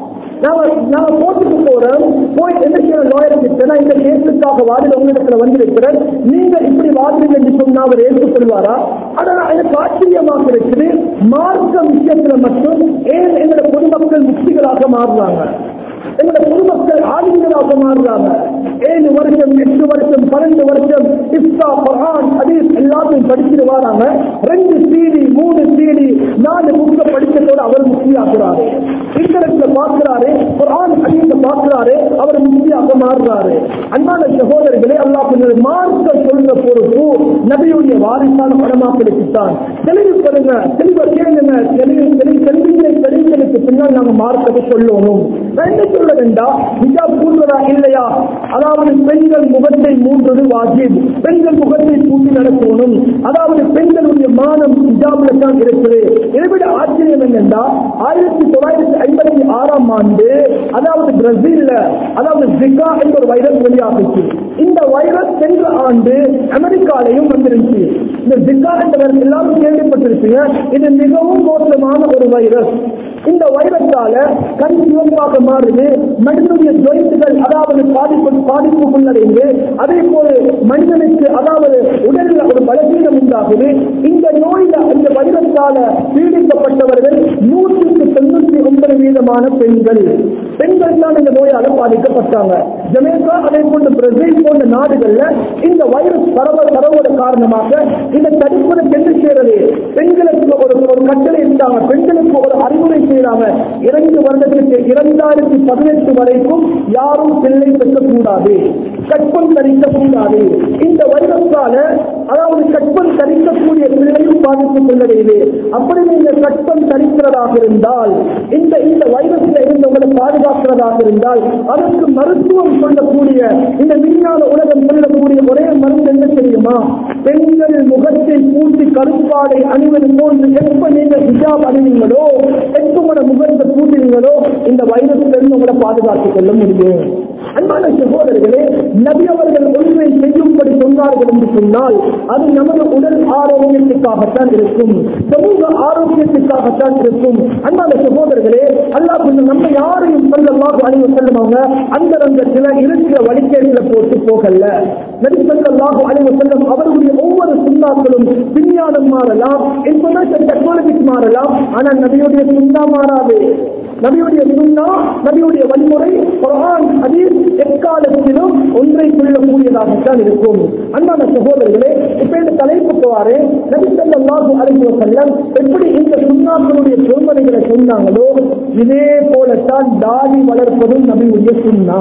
நாங்க நாங்க கோர்ட்டுக்கு போறோம் போய் என்ன செய்யற லாயர் கிட்ட நான் இந்த கேஸுக்காக வாதிட உங்களிடத்துல வந்திருக்கிறேன் நீங்க இப்படி வாதிடுங்க என்று சொன்னா அவர் ஏற்றுக்கொள்வாரா ஆனா எனக்கு ஆச்சரியமாக இருக்குது மார்க்க விஷயத்துல மட்டும் ஏன் எங்களோட பொதுமக்கள் முக்திகளாக மாறுறாங்க எங்களோட பொதுமக்கள் ஆளுங்களாக மாறுறாங்க ஏழு வருஷம் எட்டு வருஷம் பன்னெண்டு வருஷம் இஸ்லா குர்ஆன் ஹதீஸ் எல்லாத்தையும் படிச்சுட்டு வராங்க ரெண்டு சீடி மூணு சீடி நாலு புக்க படிச்சதோட அவர் முக்தியாக்குறாரு இன்டர்நெட்ல பார்க்கிறாரு குர்ஆன் ஹதீஸ பார்க்கிறாரு அவர் முக்தியாக மாறுறாரு அன்பான சகோதரர்களே அல்லாஹ் கொஞ்சம் மார்க்க சொல்ற பொறுப்பு நபியுடைய வாரிசான படமாக்களுக்கு தான் தெளிவு பெறுங்க தெளிவை கேளுங்க தெளிவு தெளிவு தெளிவுகளை தெரிஞ்சதுக்கு பின்னால் நாங்க மார்க்கத்தை சொல்லணும் நான் என்ன சொல்ல வேண்டாம் ஹிஜாப் கூடுவதா இல்லையா அதாவது பெண்கள் முகத்தை மூன்றது வாஜிப் பெண்கள் முகத்தை பூட்டி நடத்தணும் அதாவது பெண்களுடைய மானம் ஹிஜாப்ல தான் இருக்குது இதைவிட ஆச்சரியம் என்னென்றா ஆயிரத்தி தொள்ளாயிரத்தி ஐம்பத்தி ஆறாம் ஆண்டு அதாவது பிரேசில்ல அதாவது ஜிகா என்ற ஒரு வைரஸ் வெளியாகுச்சு இந்த வைரஸ் சென்ற ஆண்டு அமெரிக்காலையும் வந்துருச்சு இந்த ஜிகா என்ற வைரஸ் எல்லாரும் கேள்விப்பட்டிருப்பீங்க இது மிகவும் மோசமான ஒரு வைரஸ் இந்த வைரஸால கண் சிவப்பாக மாறுது மனிதனுடைய ஜொயின்ட்டுகள் அதாவது பாதிப்பு பாதிப்புக்குள்ளடைந்து அதே போல மனிதனுக்கு அதாவது உடலில் ஒரு பலவீனம் உண்டாகுது இந்த நோயில இந்த வைரஸால பீடிக்கப்பட்டவர்கள் நூற்றுக்கு தொண்ணூத்தி ஒன்பது வீதமான பெண்கள் பெண்கள் தான் இந்த நோயால பாதிக்கப்பட்டாங்க ஜமேக்கா அதே போன்ற பிரேசில் போன்ற நாடுகள்ல இந்த வைரஸ் பரவ பரவோட காரணமாக இந்த தடுப்பதற்கு என்ன செய்யறது பெண்களுக்கு ஒரு ஒரு கட்டளை இருந்தாங்க பெண்களுக்கு ஒரு அறிவுரை செய்யறாங்க இரண்டு வருடத்துக்கு இரண்டாயிரத்தி பதினெட்டு வரைக்கும் யாரும் பிள்ளை பெற்றக்கூடாது கற்பம் தரிக்கக்கூடாது இந்த வைரஸால அதாவது கற்பம் தரிக்கக்கூடிய பிள்ளையும் பாதித்துக் கொள்ளடையுது அப்படி நீங்க கற்பம் தரிக்கிறதாக இருந்தால் இந்த இந்த வைரஸ்ல இருந்து உங்களை பாதுகாக்கிறதாக இருந்தால் அதற்கு மருத்துவம் சொல்லக்கூடிய இந்த விஞ்ஞான உலகம் சொல்லக்கூடிய ஒரே மருந்து என்ன தெரியுமா பெண்கள் முகத்தை பூட்டி கருப்பாடை அணிவது போன்று எப்ப நீங்க ஹிஜாப் அணிவீங்களோ எப்ப உங்களோட முகத்தை பூட்டினீங்களோ இந்த வைரஸ்ல இருந்து உங்களை பாதுகாத்துக் கொள்ள முடியும் அன்பான சகோதரர்களே நபி அவர்கள் ஒன்றை செய்யும்படி சொன்னார்கள் என்று சொன்னால் அது நமது உடல் ஆரோக்கியத்துக்காகத்தான் இருக்கும் சமூக ஆரோக்கியத்துக்காகத்தான் இருக்கும் அன்பான சகோதரர்களே அல்லாஹ் கொஞ்சம் நம்ம யாரையும் சொல்லமாக அழிவு செல்லுவாங்க அந்த ரங்கத்தில் இருக்கிற வழிகேட்டில போட்டு போகல நடிப்பல்லாக அழிவு செல்லும் அவர்களுடைய ஒவ்வொரு சுண்ணாக்களும் விஞ்ஞானம் மாறலாம் இன்ஃபர்மேஷன் டெக்னாலஜிஸ் மாறலாம் ஆனால் நபியுடைய சுண்ணா மாறாது நபியுடைய சுண்ணா நபியுடைய வழிமுறை குர்ஆன் ஹதீஸ் எக்காலத்திலும் ஒன்றை சொல்லக்கூடியதாகத்தான் இருக்கும் அன்பான சகோதரர்களே இப்ப இந்த தலைப்புக்கு வாரு நபி ஸல்லல்லாஹு அலைஹி வஸல்லம் எப்படி இந்த சுண்ணாக்களுடைய பொறுமனைகளை சொன்னாங்களோ இதே போலத்தான் தாடி வளர்ப்பதும் நபியுடைய சுண்ணா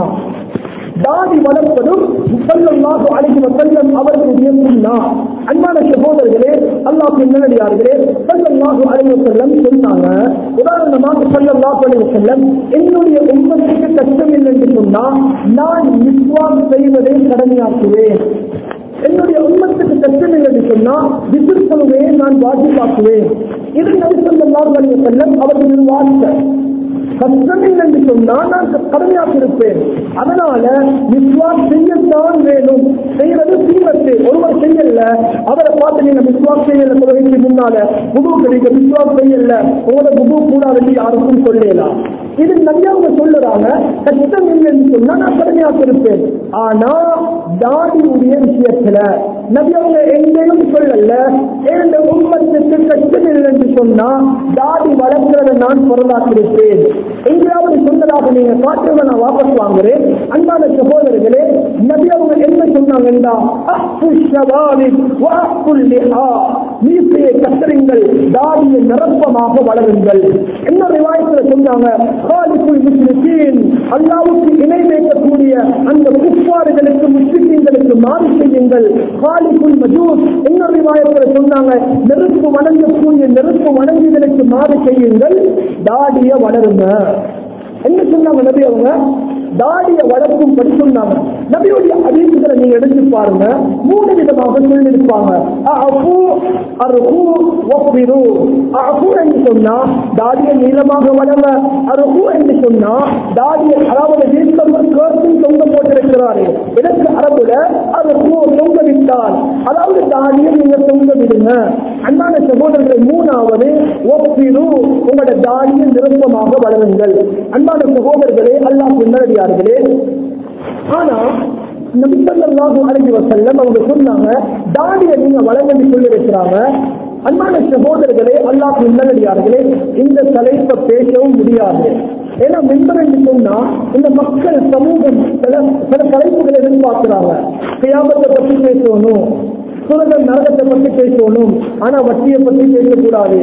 தாடி வளர்ப்பதும் ஸல்லல்லாஹு அலைஹி வஸல்லம் அவர்களுடைய சுண்ணா அன்பான சகோதரர்களே அல்லாஹ் நல்லடியார்களே ஸல்லல்லாஹு அலைஹி வஸல்லம் சொன்னாங்க உதாரணமாக ஸல்லல்லாஹு அலைஹி வஸல்லம் என்னுடைய உம்மத்துக்கு கஷ்டம் இல்லை என்று சொன்னா நான் விஸ்வாஸ் செய்வதை கடமையாக்குவேன் என்னுடைய உம்மத்துக்கு கஷ்டம் இல்லை என்று சொன்னா விசில் சொல்லுவே நான் வாசிப்பாக்குவேன் இது நபி ஸல்லல்லாஹு அலைஹி வஸல்லம் அவர்களின் வார்த்தை கஷ்டம் இல்லை என்று சொன்னால் நான் கடமையாக இருப்பேன் அதனால விஸ்வாஸ் செய்யத்தான் வேணும் செய்யறது தீவத்து ஒருவர் செய்யல அவரை பார்த்து நீங்க விஸ்வாஸ் செய்யல தொழுகைக்கு முன்னால புது நீங்க விஸ்வாஸ் செய்யல உங்களோட புது கூடாது யாருக்கும் சொல்லலாம் இது நபியாவுங்க சொல்லுறாங்க கஷ்டம் இல்லைன்னு சொன்னா நான் கடமையாக இருப்பேன் ஆனா தாடியுடைய விஷயத்துல நபியாவுங்க எங்கேயும் சொல்லல ஏன் உண்மத்துக்கு கஷ்டம் இல்லை என்று சொன்னா தாடி வளர்க்கிறத நான் பொருளாக்கிருப்பேன் எங்கேயாவது சொன்னதாக நீங்க காட்டுறத நான் வாபஸ் வாங்குறேன் அன்பான சகோதரர்களே நபி அவங்க என்ன சொன்னாங்கன்னா அஹ்ஃபு ஷவாலி வஅஃபுல் லிஹா மீசையை கத்தரிங்கள் தாடியை நிரப்பமாக வளருங்கள் என்ன ரிவாயத்துல சொன்னாங்க காலிக்குள் முஸ்லிமீன் அல்லாவுக்கு இணை வைக்கக்கூடிய அந்த குப்பாறுகளுக்கு முஸ்லிம்களுக்கு மாறி செய்யுங்கள் காலிக்குள் மஜூஸ் இன்னொரு ரிவாயத்துல சொன்னாங்க நெருப்பு வணங்கக்கூடிய நெருப்பு வணங்குதலுக்கு மாறி செய்யுங்கள் தாடிய வளருங்க என்ன சொன்னாங்க நபி அவங்க தாடிய வளர்க்கும் படி சொன்னாங்க நபியுடைய அதிர்ச்சிகளை நீங்க எடுத்து பாருங்க மூணு விதமாக சொல்லியிருப்பாங்க அஃபு, அர்ஹு, வஃபிரு. அஃபு என்று சொன்னா தாடியை நீளமாக வளர அருகு என்று சொன்னா தாடியை அதாவது வீட்டில் ஒரு கேர்த்தும் தொங்க போட்டிருக்கிறாரு இதற்கு அரபுல அருகு தொங்க விட்டால் அதாவது தாடியை நீங்க தொங்க விடுங்க அன்பான சகோதரர்களை மூணாவது ஒப்பிரு உங்களோட தாடியை நிரப்பமாக வளருங்கள் அன்பான சகோதரர்களே அல்லாஹ் பின்னடியார்களே ஆனா நபிசல்லாஹு அலைஹி வஸல்லம் அவங்க சொன்னாங்க தாடியை நீங்க வளர்ந்து சொல்லி இருக்கிறாங்க அன்பான சகோதரர்களே அல்லாஹ் நல்லடியார்களே இந்த தலைப்பை பேசவும் முடியாது ஏன்னா மெம்பர் என்று சொன்னா இந்த மக்கள் சமூகம் சில சில தலைப்புகளை எதிர்பார்க்கிறாங்க கியாமத்தை பத்தி பேசணும் சுரக நரகத்தை பத்தி பேசணும் ஆனா வட்டியை பத்தி பேசக்கூடாது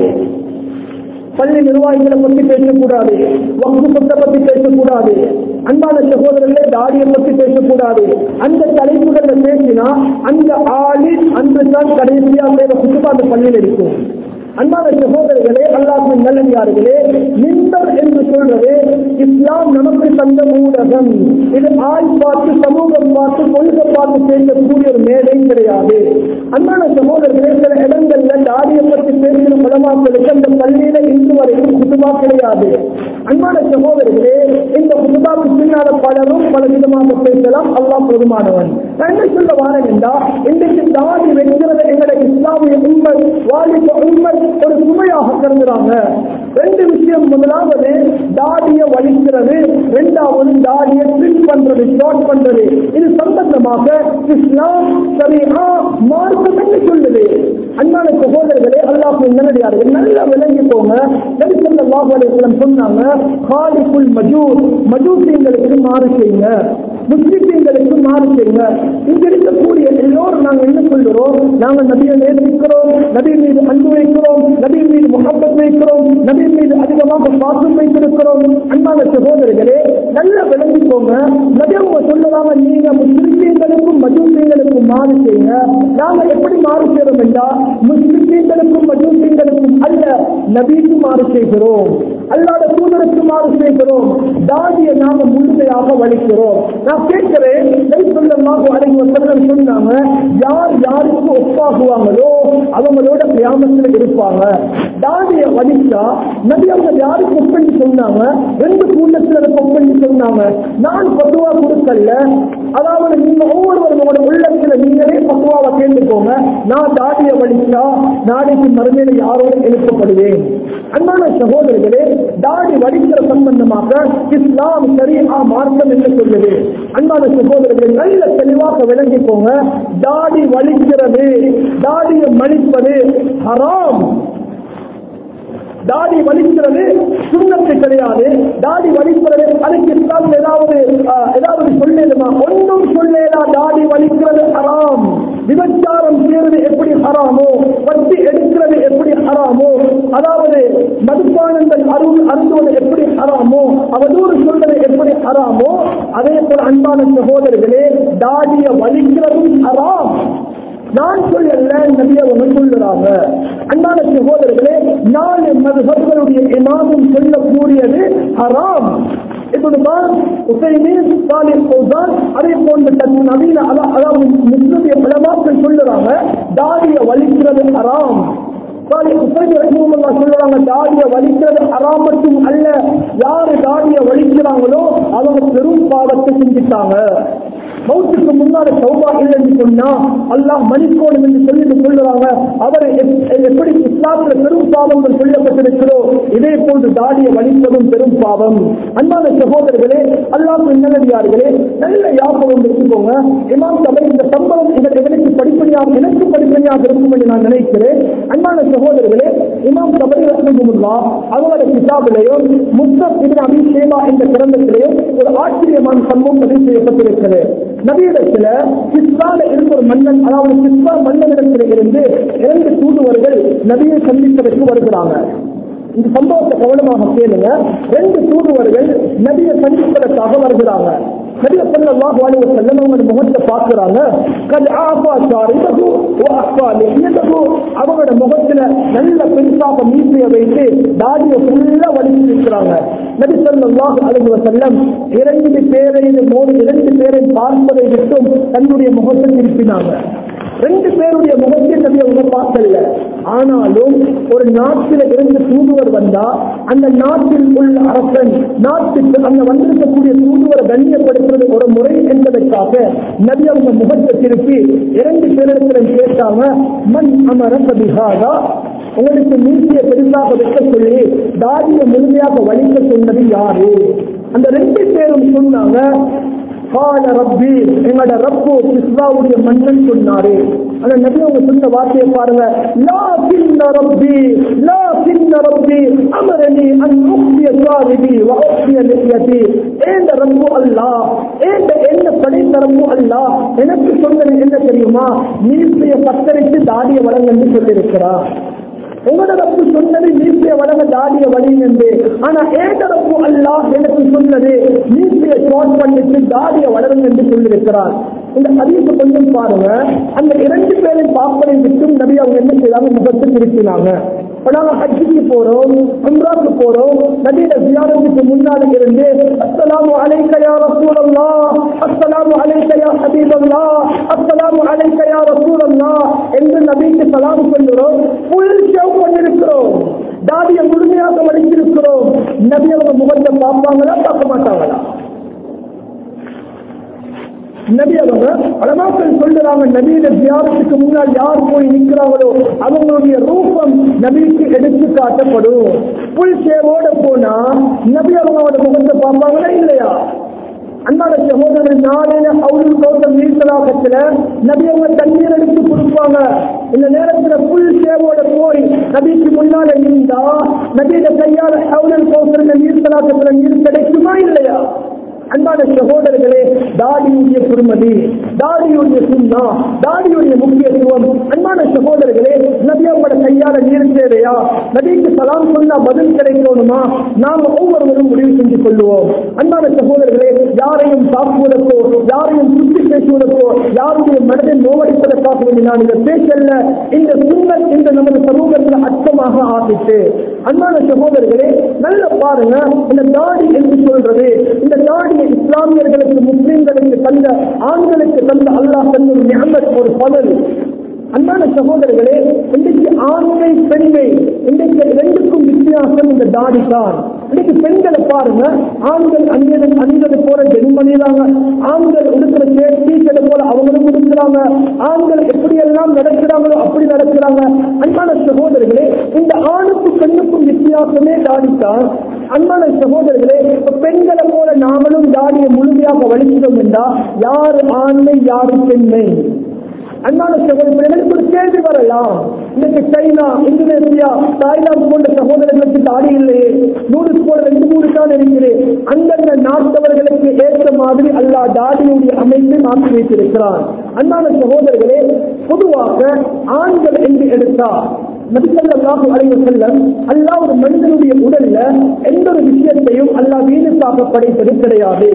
பள்ளி நிர்வாகிகளை பத்தி பேசக்கூடாது வகுப்பு சொத்தை பத்தி பேசக்கூடாது அன்பான சகோதரர்களே தாடியை பத்தி பேசக்கூடாது அந்த தலைப்புகளை பேசினா அந்த ஆளு அன்று தான் கடைசியா செய்த குத்துபா அந்த பள்ளியில் இருக்கும் அன்பான சகோதரர்களே அல்லாஹின் நல்லடியார்களே மின்பர் என்று சொல்றது இஸ்லாம் நமக்கு தந்த ஊடகம் இது ஆள் பார்த்து சமூகம் பார்த்து கொள்கை பார்த்து பேசக்கூடிய ஒரு மேடை கிடையாது அன்பான சகோதரர்களே சில இடங்கள்ல தாடியை பற்றி பேசுகிற பலமாக்களுக்கு அந்த பள்ளியில இன்று வரைக்கும் குதுபா கிடையாது அன்பான சகோதரர்களே இந்த குதுபாவுக்கு பின்னால பலரும் பல விதமாக பேசலாம் அல்லாஹ் போதுமானவன் நான் என்ன சொல்ல வாரேன் என்றா இன்றைக்கு தாடி வைக்கிறது எங்களை இஸ்லாமிய உண்மை வாலிப உண்மை ஒரு சுமையாக கருதுறாங்க ரெண்டு விஷயம் முதலாவது தாடியை வலிக்கிறது இரண்டாவது தாடியை ட்ரிம் பண்றது ஷார்ட் பண்றது இது சம்பந்தமாக இஸ்லாம் சரியா மார்க்கம் என்று சொல்லுது அன்பான சகோதரர்களே அல்லாஹ் நல்லடியார்கள் நல்லா விளங்கி போங்க நபி ஸல்லல்லாஹு அலைஹி வஸல்லம் சொன்னாங்க காலிக்குல் மஜூஸ் மஜூசியங்களுக்கு மாறு செய்யுங்க முஸ்லிம்களுக்கு மாறு செய்யுங்க இங்க இருக்கக்கூடிய எல்லோரும் நாங்க என்ன சொல்கிறோம் நாங்க நபியை நேசிக்கிறோம் நபி மீது அன்பு வைக்கிறோம் நபி மீது முகப்பத் வைக்கிறோம் நபி மீது அதிகமாக பாசம் வைத்திருக்கிறோம் அன்பான சகோதரர்களே நல்லா விளங்கிக்கோங்க நபி அவங்க சொல்லுவாங்க நீங்க முஸ்லிம்களுக்கும் மஜூசியங்களுக்கும் மாறு செய்யுங்க நாங்க எப்படி மாறு செய்யறோம் என்றால் முஸ்லிம்களுக்கும் மஜூசியங்களுக்கும் அல்ல நபிக்கு மாறு செய்கிறோம் அல்லாத தூதருக்கு மாறு செய்கிறோம் தாடியை நாம முழுமையாக வலிக்கிறோம் நான் கேட்கிறேன் சொல்லமாக அடங்கி வசனம் சொன்னாங்க யார் யாருக்கு ஒப்பாகுவாங்களோ அவங்களோட கிராமத்தில் இருப்பாங்க தாடியை வலிச்சா நபி அவங்க யாருக்கு ஒப்பண்ணி சொன்னாங்க ரெண்டு கூட்டத்தில் ஒப்பண்ணி சொன்னாங்க நான் பத்துவா கொடுக்கல அதாவது நீங்க ஒவ்வொருவரோட உள்ளத்துல நீங்களே பத்துவாவை கேட்டுக்கோங்க நான் தாடியை வலிச்சா நாளைக்கு மறுமையில யாரோட எழுப்பப்படுவேன் அன்பான சகோதரர்களே தாடி வடிக்கிற சம்பந்தமாக இஸ்லாம் சரியா மார்க்கம் என்று சொல்லுது அன்பான சகோதரர்களே நல்ல தெளிவாக விளங்கிக்கோங்க தாடி வலிக்கிறது தாடியை மலிப்பது ஹராம் தாடி வலிக்கிறது சுண்ணத்து கிடையாது தாடி வலிக்கிறது அதுக்கு இஸ்லாம் ஏதாவது ஆஹ், ஏதாவது சொல்லேதுமா ஒன்றும் சொல்லேதா தாடி வலிக்கிறது ஹராம் விபச்சாரம் செய்யறது எப்படி ஹராமோ வட்டி எடுக்கிறது எப்படி ஹராமோ அதாவது மதுபானங்கள் அருள் அருந்துவது எப்படி ஹராமோ அவதூறு சொல்றது எப்படி ஹராமோ அதே போல அன்பான சகோதரர்களே தாடிய வலிக்கிறதும் ஹராம் நான் சொல்லல நபி அவங்க சொல்லுறாங்க அன்பான சகோதரர்களே நாலு மதுகளுடைய இமாமும் சொல்லக்கூடியது ஹராம் இப்படி பாஸ் உசைமீன் சாலிஹ் ஃபௌசான் அதே போன்ற தன் நவீன அதா- அதாவது முஸ்லிமிய பலமாக்கள் சொல்லுறாங்க தாடிய வலிக்கிறது ஹராம் சாலிஹ் உசைமி ரஹ்மத்துல்லாஹ் சொல்லுறாங்க தாடிய வலிக்கிறது ஹராம் மட்டும் அல்ல யாரு தாடிய வலிக்கிறாங்களோ அவங்க பெரும் பாவத்தை செஞ்சுட்டாங்க மௌத்துக்கு முன்னால சௌபா இல்லைன்னு சொன்னா அல்லாஹ் மன்னிக்கணும் என்று சொல்லிட்டு சொல்லுறாங்க அவர் எப்- எப்படி இஸ்லாத்துல பெரும் பாவங்கள் சொல்லப்பட்டிருக்கிறோ இதே போன்று தாடியை வலிப்பதும் பெரும் பாவம் அன்பான சகோதரர்களே அல்லாஹ் நல்லடியார்களே நல்ல யாபகம் வச்சுக்கோங்க இமாம் சபை இந்த சம்பவம் இவர் எங்களுக்கு படிப்படியாக எனக்கு படிப்படியாக இருக்கும் என்று நான் நினைக்கிறேன் அன்பான சகோதரர்களே இமாம் சபை ரஹ்மத்துல்லா அவங்களோட கிதாபிலையும் முஸ்தப் இப்னு அபி ஷேபா என்ற கிரந்தத்திலேயும் ஒரு ஆச்சரியமான சம்பவம் பதிவு செய்யப்பட்டிருக்கிறது நபியிடத்துல கிஸ்ரால இருந்த ஒரு மன்னன் அதாவது கிஸ்ரா மன்னனிடத்தில் இருந்து இரண்டு தூதுவர்கள் நபியை சந்திப்பதற்கு வருகிறாங்க இந்த சம்பவத்தை கவனமாக கேளுங்க ரெண்டு தூதுவர்கள் நபியை சந்திப்பதற்காக வருகிறாங்க நபிய ஸல்லல்லாஹு அலைஹி வஸல்லம் அவங்க முகத்தை பார்க்கறாங்க கத் ஆஃபா ஷாரிபஹு வ அஃபா லிஹியதஹு அவங்களோட முகத்துல நல்ல பெருசாக மீசையை வைத்து தாடியை ஃபுல்லா வலிச்சு வலிச்சிருக்கிறாங்க நபி ஸல்லல்லாஹு அலைஹி வஸல்லம் இரண்டு பேரை மூணு இரண்டு பேரை பார்ப்பதை விட்டும் தன்னுடைய முகத்தை திருப்பினாங்க ரெண்டு பேருடைய முகத்தை நபி அவங்க பார்க்கல ஆனாலும் ஒரு நாட்டில இருந்து தூதுவர் வந்தா அந்த நாட்டில் உள்ள அரசன் நாட்டுக்கு அங்க வந்திருக்கக்கூடிய தூதுவரை கண்ணியப்படுத்துறது ஒரு முறை என்பதற்காக நபி அவங்க முகத்தை திருப்பி இரண்டு பேரிடத்திலும் கேட்டாங்க மண் அமர கபிகாதா உங்களுக்கு நீட்டிய பெருசாக வைக்க சொல்லி தாடியை முழுமையாக வலிக்க சொன்னது யாரு அந்த ரெண்டு பேரும் சொன்னாங்க கால ரப்பி எங்களோட ரப்பு கிஸ்ராவுடைய மன்னன் சொன்னாரு அந்த நபி அவங்க சொன்ன வார்த்தையை பாருங்க லா கின்ன ரப்பி லா கின்ன ரப்பி அமரனி அன் உக்திய சாரிபி வ உக்திய லிஹ்யதி ஏந்த ரப்பு அல்லாஹ் ஏந்த என்ன படைத்த ரப்பு அல்லாஹ் எனக்கு சொன்னது என்ன தெரியுமா நீர்த்தைய கத்தரித்து தாடிய வளங்க என்று சொல்லியிருக்கிறார் உங்களோட ரப்பு சொன்னது நீசிய வளங்க தாடிய வழி என்று ஆனா ஏத ரப்பு அல்லாஹ் எனக்கு சொன்னது நீசிய ஷார்ட் பண்ணிட்டு தாடிய வளருங்க என்று சொல்லியிருக்கிறார் இந்த பதிவுக்கு கொஞ்சம் பாருங்க அந்த இரண்டு பேரின் பார்ப்பதை விட்டும் நபி அவங்க என்ன செய்யறாங்க முகத்தை திருப்பினாங்க இப்ப நாங்க ஹஜ்ஜிக்கு போறோம் உம்ராக்கு போறோம் நபியில ஜியாரத்துக்கு முன்னாடி இருந்து அஸ்ஸலாமு அலைக்க யா ரசூலல்லாஹ் அஸ்ஸலாமு அலைக்க யா ஹபீபல்லாஹ் அஸ்ஸலாமு அலைக்க யா ரசூலல்லாஹ் என்று நபிக்கு சலாம் சொல்லுறோம் ஃபுல் ஷவ் பண்ணிருக்கிறோம் தாடியை முழுமையாக வடிச்சிருக்கிறோம் நபி அவங்க முகத்தை பார்ப்பாங்களா பார்க்க மாட்டாங்களா நபி அவங்க அலமாக்கள் சொல்லுறாங்க நபியில தியானத்துக்கு முன்னால் யார் போய் நிற்கிறாங்களோ அவங்களுடைய ரூபம் நபிக்கு எடுத்து காட்டப்படும் புல் சேவோட போனா நபி அவங்களோட முகத்தை பார்ப்பாங்களா இல்லையா அன்பான சகோதரர் நாளையில அவுல் கௌதம் நீர்த்தலாக்கத்துல நபி அவங்க தண்ணீர் எடுத்து கொடுப்பாங்க இந்த நேரத்துல புல் சேவோட போய் நபிக்கு முன்னால இருந்தா நபியோட கையால அவுல் கௌசல் நீர்த்தலாக்கத்துல நீர் கிடைக்குமா இல்லையா அன்பான சகோதரர்களே தாடியுடைய பெருமதி தாடியுடைய சுண்ணா தாடியுடைய முக்கியத்துவம் அன்பான சகோதரர்களே நபி அவங்களோட கையால நீர் தேவையா நபிக்கு சலாம் சொன்னா பதில் கிடைக்கணுமா நாம ஒவ்வொருவரும் முடிவு செஞ்சு கொள்ளுவோம் அன்பான சகோதரர்களே யாரையும் தாக்குவதற்கோ யாரையும் சுற்றி பேசுவதற்கோ யாருடைய மனதை நோவடிப்பதற்காக வேண்டி நான் இந்த பேசல்ல இந்த சூழல் இந்த நமது சமூகத்தில் அச்சமாக ஆகிட்டு அன்பான சகோதரர்களே நல்ல பாருங்க இந்த தாடி என்று சொல்றது இந்த தாடியை இஸ்லாமியர்களுக்கு முஸ்லிம்களுக்கு தந்த ஆண்களுக்கு தந்த அல்லாஹ் தந்த ஒரு நியமத் ஒரு பதல் அன்பான சகோதரர்களே இன்றைக்கு ஆண்மை பெண்மை இன்றைக்கு ரெண்டுக்கும் வித்தியாசம் இந்த தாடி தான் இன்னைக்கு பெண்களை பாருங்க ஆண்கள் அணியது அணிவது போல ஜென்மணிறாங்க ஆண்கள் உடுக்கிற டீச்சரை போல அவங்களும் உடுக்கிறாங்க ஆண்கள் எப்படியெல்லாம் நடக்கிறாங்களோ அப்படி நடக்கிறாங்க அன்பான சகோதரர்களே இந்த ஆணுக்கும் பெண்ணுக்கும் வித்தியாசமே தாடித்தான் அன்பான சகோதரர்களே இப்ப பெண்களை போல நாமளும் தாடியை முழுமையாக வலிக்கிறோம் என்றா யாரு ஆண்மை யாரு பெண்மை அன்பான சகோதரர்களுக்கு ஒரு கேள்வி வரலாம் இன்னைக்கு சைனா இந்தோனேசியா தாய்லாந்து போன்ற சகோதரர்களுக்கு தாடி இல்லையே நூறு போல ரெண்டு மூணு தான் இருக்குது அந்தந்த நாட்டவர்களுக்கு ஏற்ற மாதிரி அல்லாஹ் தாடியுடைய அமைப்பை மாற்றி வைத்திருக்கிறார் அன்பான சகோதரர்களே பொதுவாக ஆண்கள் என்று எடுத்தா நபிசல்லாஹு அலைஹி வஸல்லம் அல்லாஹ் ஒரு மனிதனுடைய உடல்ல எந்த ஒரு விஷயத்தையும் அல்லாஹ் வீணுக்காக படைத்தது கிடையாது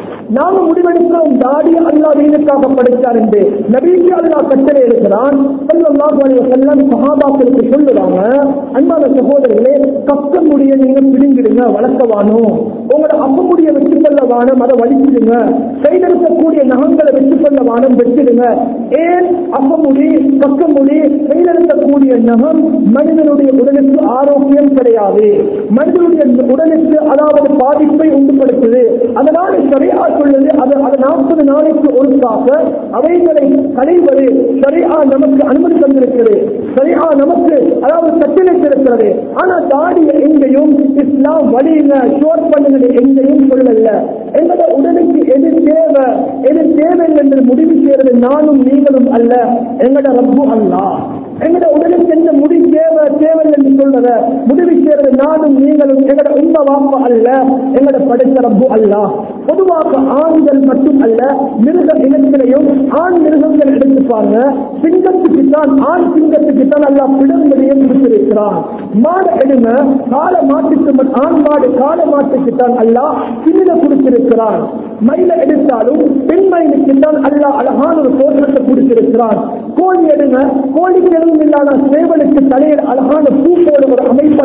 நாம முடிவெடுக்கிறோம் தாடி அல்லாஹ் வீணுக்காக படைத்தார் என்று நபிக்கு அல்லாஹ் கட்டளை இருக்கிறான் ஸல்லல்லாஹு அலைஹி வஸல்லம் சஹாபாக்களுக்கு சொல்லுவாங்க அன்பான சகோதரர்களே கக்க முடிய நீங்க பிடிங்கிடுங்க வளர்க்கவானோ உங்களோட அப்ப முடிய வச்சு கொள்ள வானம் அதை வலிச்சிடுங்க கையில் இருக்கக்கூடிய நகங்களை வச்சு கொள்ள வானம் வெட்டிடுங்க ஏன் அப்ப முடி கக்க முடி கையில் இருக்கக்கூடிய நகம் மனிதனுடைய உடலுக்கு ஆரோக்கியம் கிடையாது மனிதனுடைய உடலுக்கு அதாவது பாதிப்பை உண்டுபடுத்துது அதனால சரியா சொல்லுது அது அது நாற்பது நாளைக்கு ஒருக்காக அவைகளை களைவது சரியா நமக்கு அனுமதி தந்திருக்கிறது சரியா நமக்கு அதாவது கட்டளைத்திருக்கிறது ஆனா தாடிய எங்கேயும் இஸ்லாம் வழியில ஷோர் பண்ணுங்க எங்கேயும் சொல்லல எங்களோட உடலுக்கு எது தேவை எது தேவை என்று முடிவு செய்யறது நானும் நீங்களும் அல்ல எங்களோட ரப்பு அல்லாஹ் எங்கட உடலுக்கு எந்த முடி தேவை தேவை என்று சொல்றத முடிவு செய்யறது நானும் நீங்களும் எங்கட உண்மை வாப்ப அல்ல எங்கட படைத்த ரப்பு அல்ல பொதுவாக ஆண்கள் மட்டும் அல்ல மிருக இனத்திலையும் ஆண் மிருகங்கள் எடுத்துப்பாங்க சிங்கத்துக்கு தான் ஆண் சிங்கத்துக்கு தான் அல்ல பிடம்படியை கொடுத்திருக்கிறான் மாடு எடுங்க கால மாட்டுக்கு மட்- ஆண் மாடு கால மாட்டுக்கு தான் அல்ல சின்ன கொடுத்திருக்கிறான் மயில எடுத்தாலும் பெண் மயிலுக்கு தான் அல்ல அழகான ஒரு தோற்றத்தை கொடுத்திருக்கிறான் கோழி எடுங்க கோழிக்கு எதுவும் இல்லாத சேவலுக்கு தலையில் அழகான பூ போல ஒரு அமைப்பெல்லாம்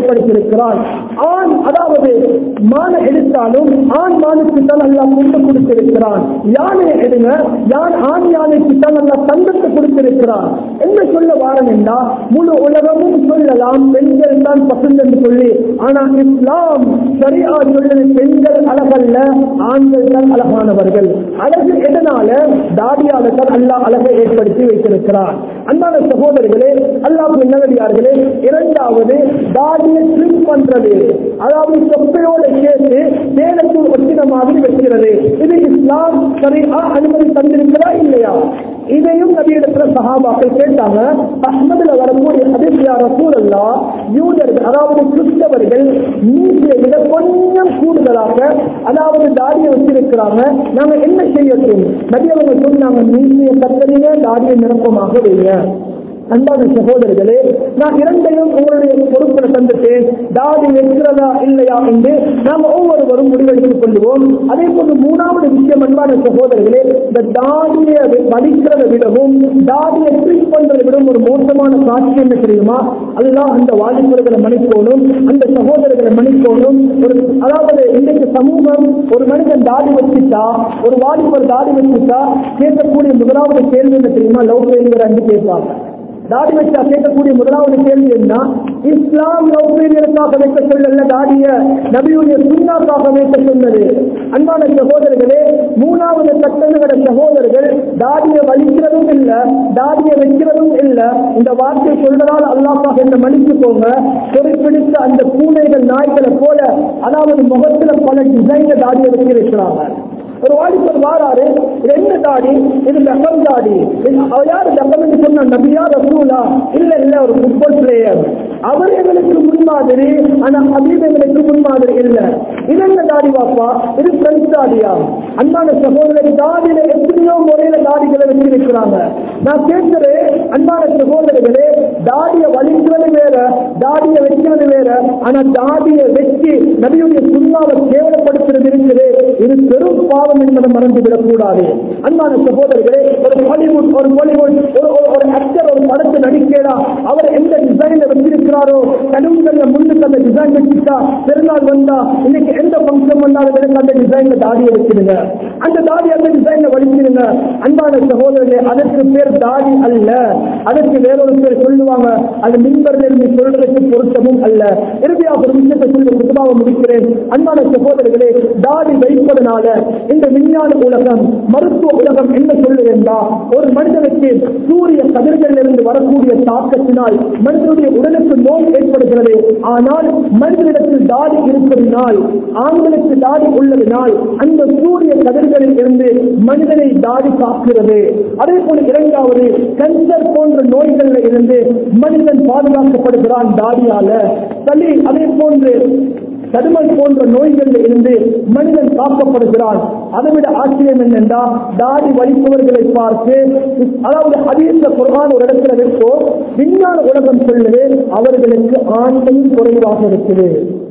ஏற்படுத்தியிருக்கிறான் ஆண் அதாவது மான எடுத்தாலும் ஆண் மானுக்கு தான் அல்லாஹ் கொண்டு கொடுத்திருக்கிறான் யானை எடுங்க யான் ஆண் யானைக்கு தான் அல்லாஹ் தந்தத்தை கொடுத்திருக்கிறான் என்ன சொல்ல வாரம் என்றா முழு உலகமும் சொல்லலாம் பெண்கள் தான் பசங்க என்று சொல்லி ஆனா இஸ்லாம் சரியா சொல்லுது பெண்கள் அழகல்ல ஆண்கள் தான் அழகானவர்கள் அழகு எதனால தாடியால தான் அல்லாஹ் அழகை ஏற்படுத்தி வைத்திருக்கிறார் அன்பான சகோதரர்களே அல்லாஹ் நல்லடியார்களே இரண்டாவது தாடியை ட்ரிம் பண்றது அதாவது தொப்பையோட சேர்த்து சேலத்தில் ஒட்டின மாதிரி வைக்கிறது இது இஸ்லாம் சரியா அனுமதி தந்திருக்கிறா இல்லையா இதையும் நபியிடத்துல சஹாபாக்கள் கேட்டாங்க அஹ்மதுல வரக்கூடிய அதிர்ச்சியா ரசூல் அல்லா யூதர்கள் அதாவது கிறிஸ்தவர்கள் நீதியை விட கொஞ்சம் கூடுதலாக அதாவது தாடியை வச்சிருக்கிறாங்க நாங்க என்ன செய்யட்டும் நபி அவங்க சொன்னாங்க நீதியை கத்தனையே தாடியை நிரப்பமாக வைங்க அன்பான சகோதரர்களே நான் இரண்டையும் உங்களுடைய பொறுப்பில் தந்துட்டேன் தாடி வைக்கிறதா இல்லையா என்று நாம் ஒவ்வொருவரும் முடிவெடுத்துக் கொள்வோம் அதே போன்று மூணாவது விஷயம் அன்பான சகோதரர்களே இந்த தாடியை வலிக்கிறதை விடவும் தாடியை ட்ரீட் பண்றதை விடவும் ஒரு மோசமான காட்சி என்ன தெரியுமா அல்லாஹ் அந்த வாலிபர்களை மன்னிக்கணும் அந்த சகோதரர்களை மன்னிக்கணும் ஒரு அதாவது இன்னைக்கு சமூகம் ஒரு மனிதன் தாடி வச்சுட்டா ஒரு வாலிபர் தாடி வச்சுட்டா கேட்கக்கூடிய முதலாவது கேள்வி என்ன தெரியுமா லவ் ஃபெயிலியர் என்று கேட்பாங்க தாடி வச்சா கேட்கக்கூடிய முதலாவது கேள்வி என்ன இஸ்லாம் லவ் ஃபெயிலியருக்காக வைக்க சொல்லல தாடிய நபியுடைய சுண்ணாக்காக வைக்க சொன்னது அன்பான சகோதரர்களே மூணாவது கட்டணங்கட சகோதரர்கள் தாடியை வலிக்கிறதும் இல்ல தாடியை வைக்கிறதும் இல்ல இந்த வார்த்தை சொல்றதால் அல்லாஹாக என்ன மன்னிச்சு போங்க பொறுப்பிடித்த அந்த பூனைகள் நாய்களை போல அதாவது முகத்துல பல டிசைன்ல தாடியை வச்சிருக்கிறாங்க ஒரு வாலிபர் வாராரு இது என்ன தாடி இது லகம் தாடி இது அவ யாரு லகம் என்று சொன்ன நபியா ரசூலா இல்ல இல்ல ஒரு ஃபுட்பால் பிளேயர் அவர் எங்களுக்கு முன்மாதிரி ஆனா ஹபீப் எங்களுக்கு முன்மாதிரி இல்ல இது என்ன தாடி வாப்பா இது பிரெஞ்ச் தாடியா அன்பான சகோதரர் தாடியில எத்தனையோ முறையில தாடிகளை வச்சிருக்கிறாங்க நான் கேட்கிறேன் அன்பான சகோதரர்களே தாடியை வலிக்கிறது வேற தாடியை வைக்கிறது வேற ஆனா தாடியை வச்சு நபியுடைய சுண்ணாவை கேவலப்படுத்துறது இருக்குது இது பெரும் பாவம் என்பதை மறந்துவிடக் கூடாது அன்பான சகோதரர்களே ஒரு பாலிவுட் ஒரு பாலிவுட் ஒரு ஒரு- ஒரு ஆக்டர் ஒரு படத்தை நடிக்கிறா அவர் எந்த டிசைன்ல வச்சிருக்கிறாரோ கடுங்கல்ல முன்னுக்கு அந்த டிசைன் வச்சுட்டா பெருநாள் வந்தா இன்னைக்கு எந்த ஃபங்க்ஷன் வந்தாலும் எனக்கு அந்த டிசைன்ல தாடியை வச்சிருங்க அந்த தாடி அந்த டிசைன்ல வலிச்சிருங்க அன்பான சகோதரர்களே அதற்கு பேர் தாடி அல்ல அதற்கு வேறொரு பேர் சொல்லுவாங்க அது மின்பரில் இருந்து சொல்றதுக்கு பொருத்தமும் அல்ல இறுதியாக ஒரு விஷயத்தை சொல்லி குத்துபாவை முடிக்கிறேன் அன்பான சகோதரர்களே தாடி வைப்பதனால இந்த விஞ்ஞான உலகம் மருத்துவ உலகம் என்ன சொல்லுகின்றா ஒரு மனிதனுக்கு சூரிய கதிர்களில் இருந்து வரக்கூடிய தாக்கத்தினால் மனிதனுடைய உடலுக்கு நோய் ஏற்படுகிறது ஆனால் மனிதனிடத்தில் தாடி இருப்பதினால் ஆண்களுக்கு தாடி உள்ளதினால் அந்த சூரிய கதிர்களில் இருந்து மனிதனை தாடி காக்கிறது அதே போல இரண்டாவது கேன்சர் போன்ற நோய்களில் இருந்து மனிதன் பாதுகாக்கப்படுகிறான் தாடியால சளி அதே போன்று தடுமல் போன்ற நோய்களில் இருந்து மனிதன் காக்கப்படுகிறான் அதை விட ஆச்சரியம் என்னென்றா தாடி வலிப்பவர்களை பார்த்து அதாவது அதீத குரான் ஒரு இடத்துல இருக்கோ விஞ்ஞான உலகம் சொல்லுது அவர்களுக்கு ஆண்மையும் குறைவாக இருக்குது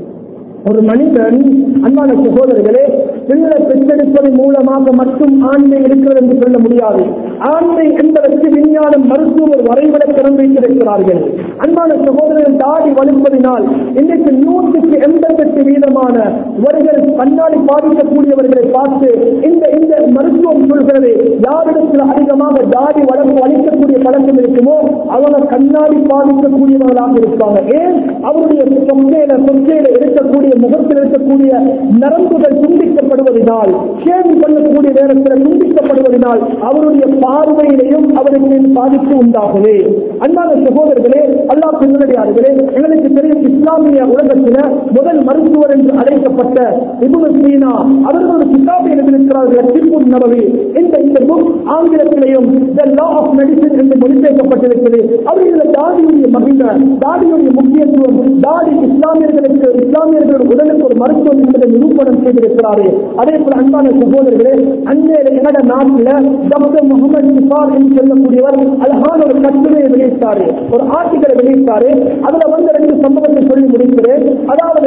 ஒரு மனிதன் அன்பான சகோதரர்களே பிள்ளை பெற்றெடுப்பது மூலமாக மட்டும் ஆண்மை இருக்கிறது என்று சொல்ல முடியாது ஆண்மை என்பதற்கு விஞ்ஞானம் மருத்துவம் ஒரு வரைவிலக்கணம் வைத்திருக்கிறார்கள் அன்பான சகோதரர்கள் தாடி வலுப்பதினால் இன்றைக்கு நூற்றுக்கு எண்பத்தெட்டு வீதமான இவர்கள் கண்ணாடி பாதிக்கக்கூடியவர்களை பார்த்து இந்த இந்த மருத்துவம் சொல்கிறது யாரிடத்தில் அதிகமாக தாடி வளர்ந்து வலிக்கக்கூடிய பழக்கம் இருக்குமோ அவங்க கண்ணாடி பாதிக்கக்கூடியவர்களாக இருப்பாங்க ஏன் அவருடைய சொந்தையில சொந்தையில இருக்கக்கூடிய முகத்தில் இருக்கக்கூடிய நரம்புகள் துண்டிக்கப்படுவதனால் கேள்வி பண்ணக்கூடிய நேரத்தில் துண்டிக்கப்படுவதனால் அவருடைய பார்வையிலையும் அவருக்கு பாதிப்பு உண்டாகுது அன்பான சகோதரர்களே அல்லாஹ் பின்னடியார்களே எங்களுக்கு தெரியும் இஸ்லாமிய உலகத்தில முதல் மருத்துவர் என்று அழைக்கப்பட்ட இபுனு சீனா அவர்கள் ஒரு கிதாபை எழுதியிருக்கிறார்கள் திப்பு நபவி இந்த இந்த புக் ஆங்கிலத்திலேயும் த லா ஆஃப் மெடிசன் என்று மொழிபெயர்க்கப்பட்டிருக்கிறது அவர்கள் தாடியுடைய மகிமை தாடியுடைய முக்கியத்துவம் தாடி இஸ்லாமியர்களுக்கு இஸ்லாமியர்கள் உடலுக்கு ஒரு மருத்துவம் என்பதை நிரூபணம் செய்திருக்கிறார்கள் அதே போல அன்பான சகோதரர்களே அந்நிய எங்கட நாட்டில் டாக்டர் முகமது சிஃபார் என்று சொல்லக்கூடியவர் அழகான ஒரு கட்டுரையை வெளியிட்டாரு ஒரு ஆர்டிகளை வெளியிட்டாரு அதுல வந்து ரெண்டு சம்பவத்தை சொல்லி முடிக்கிறேன் அதாவது அமெரிக்காவில்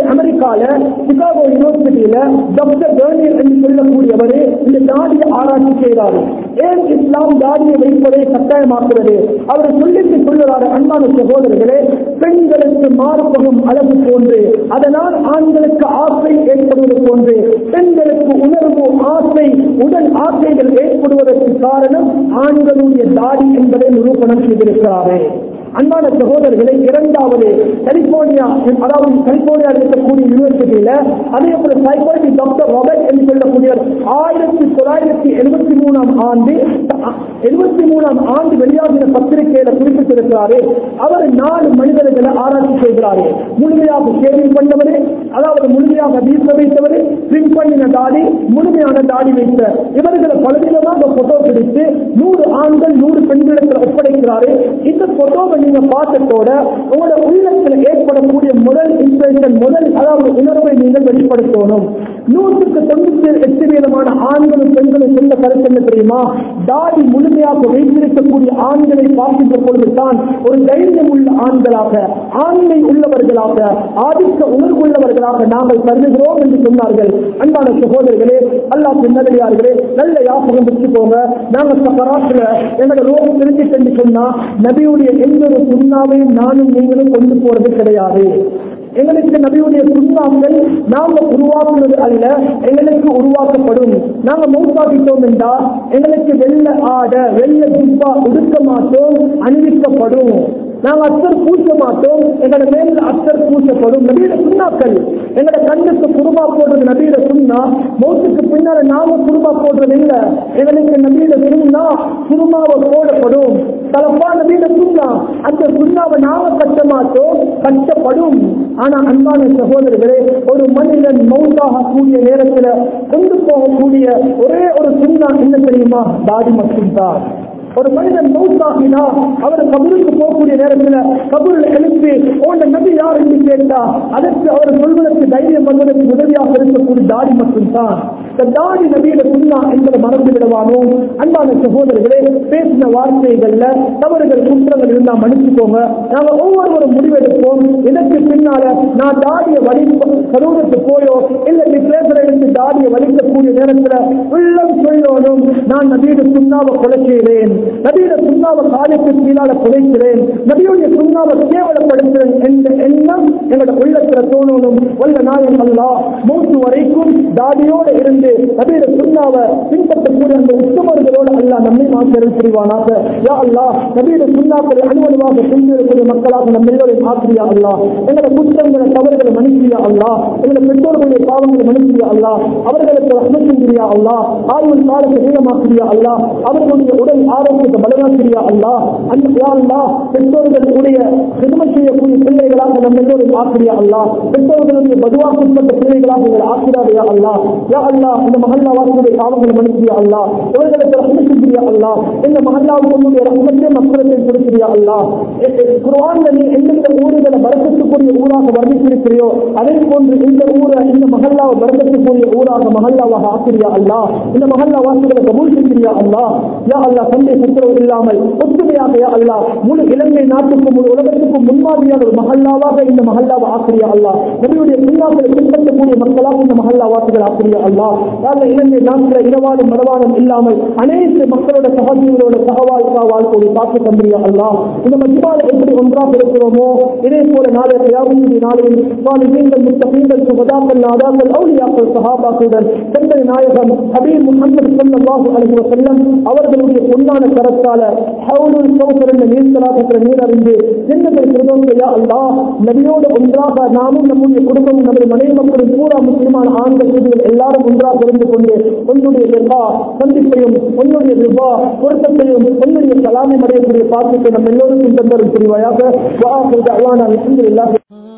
அமெரிக்கால சிகாகோ யூனிவர்சிட்டியில டாக்டர் பேர்னியர் என்று சொல்லக்கூடியவர் இந்த தாடியை ஆராய்ச்சி செய்கிறார் ஏன் இஸ்லாம் தாடியை வைப்பதை கட்டாயமாக்குறது அவர் சொல்லிட்டு சொல்லுறாரு அன்பான சகோதரர்களே பெண்களுக்கு மார்பகம் அளவு போன்று அதனால் ஆண்களுக்கு ஆசை ஏற்படுவது போன்று பெண்களுக்கு உணர்வு ஆசை உடல் ஆசைகள் ஏற்படுவதற்கு காரணம் ஆண்களுடைய தாடி என்பதை நிரூபணம் செய்திருக்கிறாரே அன்பான சகோதரர்களை இரண்டாவது கலிபோர்னியா அதாவது கலிபோர்னியா இருக்கக்கூடிய யூனிவர்சிட்டியில அதே போல சைக்காலஜி டாக்டர் ராபர்ட் என்று சொல்லக்கூடியவர் ஆயிரத்தி தொள்ளாயிரத்தி எழுபத்தி மூணாம் ஆண்டு எழுபத்தி மூணாம் ஆண்டு வெளியாகிற பத்திரிகையில குறிப்பிட்டிருக்கிறாரு அவர் நாலு மனிதர்களை ஆராய்ச்சி செய்கிறாரு முழுமையாக கேள்வி பண்ணவரு அதாவது முழுமையாக வீச வைத்தவர் பின் பண்ணின தாடி முழுமையான தாடி வைத்த இவர்களை பலவிதமாக போட்டோ பிடித்து நூறு ஆண்கள் நூறு பெண்களிடத்தில் ஒப்படைக்கிறாரு இந்த போட்டோவை நீங்க பார்த்ததோட உங்களோட உள்ளத்தில் ஏற்படக்கூடிய முதல் இம்ப்ரெஷன் முதல் அதாவது உணர்வை நீங்கள் வெளிப்படுத்தணும் நூற்றுக்கு தொண்ணூத்தி எட்டு வீதமான ஆண்களும் பெண்களும் சொந்த கருத்து என்ன தெரியுமா தாடி முழுமையாக வைத்திருக்கக்கூடிய ஆண்களை பார்க்கின்ற பொழுதுதான் ஒரு தைரியம் உள்ள ஆண்களாக ஆண்மை உள்ளவர்களாக ஆதிக்க உணர்வுள்ளவர்களாக நாங்கள் கருதுகிறோம் என்று சொன்னார்கள் அன்பான சகோதரர்களே அல்லாஹ் பின்னடியார்களே நல்ல யாபகம் வச்சுக்கோங்க நாங்க சக்கராத்துல என்னோட ரோகம் தெரிஞ்சுட்டு என்று சொன்னா நபியுடைய எந்த ஒரு சுண்ணாவையும் நானும் நீங்களும் கொண்டு போறது கிடையாது எங்களுக்கு நபியுடைய சுண்ணாக்கள் நாங்க உருவாக்குவது அல்ல எங்களுக்கு உருவாக்கப்படும் நாங்க மௌத்தாக்கிட்டோம் என்றால் எங்களுக்கு வெள்ள ஆட வெள்ள ஜிப்பா உடுக்க மாட்டோம் அணிவிக்கப்படும் நாங்க அத்தர் பூச மாட்டோம் எங்களோட மேல அத்தர் பூசப்படும் நபீர சுண்ணாக்கள் எங்களோட கண்ணுக்கு குருமா போடுறது நபீர சுண்ணா மௌத்துக்கு பின்னால நாம குருமா போடுறது இல்ல எங்களுக்கு நபீர சுண்ணா குருமாவை போடப்படும் தலப்பா நபீர சுண்ணா அந்த சுண்ணாவை நாம கட்ட மாட்டோம் கட்டப்படும் ஆனா அன்பான சகோதரர்களே ஒரு மனிதன் மௌத்தாக கூடிய நேரத்துல கொண்டு போகக்கூடிய ஒரே ஒரு சுண்ணா என்ன தெரியுமா தாடி மட்டும்தான் ஒரு மனிதன் மௌத்தாகினா அவர் கபருக்கு போகக்கூடிய நேரத்தில் கபூரில் எழுப்பி உன்ன நபி யார் என்று கேட்டா அதற்கு அவர் சொல்வதற்கு தைரியம் வருவதற்கு உதவியாக இருக்கக்கூடிய தாடி மட்டும்தான் இந்த தாடி நபியில சுண்ணா என்பதை மறந்து விடவானோ அன்பான சகோதரர்களே பேசின வார்த்தைகள்ல தவறுகள் குற்றங்கள் இருந்தா மன்னிச்சுக்கோங்க நாங்க ஒவ்வொருவரும் முடிவெடுப்போம் இதற்கு பின்னால நான் தாடியை வலி கரூரத்து போயோ இல்ல டிக்ளேசரை எடுத்து தாடியை வலிக்கக்கூடிய நேரத்துல உள்ளம் சொல்லணும் நான் நபீட சுண்ணாவை கொலை செய்கிறேன் நபீட சுண்ணாவை காயத்துக்கு கீழால புதைக்கிறேன் நபியுடைய சுண்ணாவை கேவலப்படுத்துறேன் என்ற எண்ணம் எங்களோட உள்ளத்துல தோணணும் வல்ல நாயம் அல்லா மூத்து வரைக்கும் தாடியோடு இருந்து நபீட சுண்ணாவை பின்பற்றக்கூடிய அந்த உத்தமர்களோடு அல்லா நம்மை மாற்றல் புரிவானாக யா அல்லா நபீட சுண்ணாக்களை அனுமதிவாக பின்பற்றக்கூடிய மக்களாக நம்ம எல்லோரையும் ஆக்கிரியா அல்லா எங்களோட குற்றங்களை தவறுகளை மன்னிக்கிறியா அல்லா எங்களோட பெற்றோர்களுடைய பாவங்களை மன்னிக்கிறியா அல்லா அவர்களுக்கு ரஹ்மத்தியா அல்லா ஆயுள் காலத்தை நீளமாக்கிறியா அல்லா அவர்களுடைய உடல் ஆரோக்கியத்தை பலனாக்கிறியா அல்லா அந்த யா அல்லா பெற்றோர்களுடைய சிறுமை செய்யக்கூடிய பிள்ளைகளாக நம்ம எல்லோரும் ஆக்கிரியா அல்லா பெற்றோர்களுடைய பதுவாக்குட்பட்ட பிள்ளைகளாக எங்களை ஆக்கிறாரையா அல்லா யா அல்லா இந்த மகல்லா வாசியுடைய பாவங்களை மன்னிக்கிறியா அல்லா இவர்களுக்கு ரஹ்மத்தியா அல்லா இந்த மகல்லாவுக்கு உன்னுடைய ரஹ்மத்தை மக்களுக்கு கொடுக்கிறியா அல்லா குர்ஆன்ல நீ எந்தெந்த ஊர்களை பரக்கத்துக்குரிய ஊராக வர்ணித்திருக்கிறியோ அதே போன்று இந்த ஊரை இந்த மகல்லாவை பரக்கத்துக்குரிய ஊராக மகல்லாவாக ஆக்கிரியா அல்லா இந்த மகல்லா வாசிகளை கபூல் செஞ்சிரியா அல்லா யா அல்லா சண்டை சத்துறவு இல்லாமல் ஒத்துமையாக யா அல்லா முழு இலங்கை நாட்டுக்கும் முழு உலகத்துக்கும் முன்மாதிரியான ஒரு மகல்லாவாக இந்த மகல்லாவை ஆக்கிரியா அல்லா நபியுடைய சுண்ணாக்களை பின்பற்றக்கூடிய மக்களாக இந்த மகல்லா வாசிகள் ஆக்கிரியா அல்லா யார இலங்கை நாட்டில் இரவாடும் மரவாதம் இல்லாமல் அனைத்து மக்களோட சகோதரிகளோட சகவாழ்க்கா வாழ்க்கை காத்து தந்திரியா அல்லா இந்த மஜ்மால எப்படி ஒன்றாக இருக்கிறோமோ இதே போல நாளை யாவுடைய நாளையில் சாலிஹீன்கள் முத்தகீன்கள் சுகதாக்கள் நாதாக்கள் அவுலியாக்கள் சஹாபாக்களுடன் செந்தனை நாயகம் ஹபீப் முஹம்மது ஸல்லல்லாஹு அலைஹி வஸல்லம் அவர்களுடைய பொன்னான கரத்தால ஹவுலுல் கௌசர் என்ற நீர் தலாகத்தில் நீர் அறிந்து ஜன்னத்தில் பிரதோஷம் யா அல்லாஹ் நபியோடு ஒன்றாக நாமும் நம்முடைய குடும்பமும் நமது மனைவி மக்களும் பூரா முஸ்லிமான ஆண்கள் பெண்கள் எல்லாரும் ஒன்றாக இருந்து கொண்டு உன்னுடைய ரிபா சந்திப்பையும் உன்னுடைய ரிபா பொருத்தத்தையும் உன்னுடைய கலாமை அடையக்கூடிய பாக்கியத்தை நம்ம எல்லோருக்கும் தந்தரும் புரிவாயாக வாஹு தஅவானா அல்ஹம்துலில்லாஹ்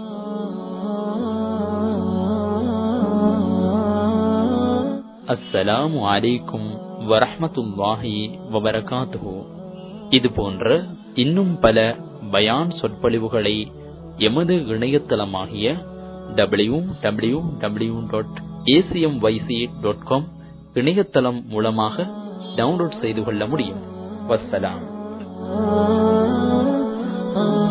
அஸ்ஸலாமு அலைக்கும் வரஹ்மத்துல்லாஹி வபரகாத்துஹு இது போன்ற இன்னும் பல பயான் சொற்பொழிவுகளை எமது இணையதளமாகிய W W W dot ACM YC dot com இணையதளம் மூலமாக டவுன்லோட் செய்து கொள்ள முடியும் வஸ்ஸலாம்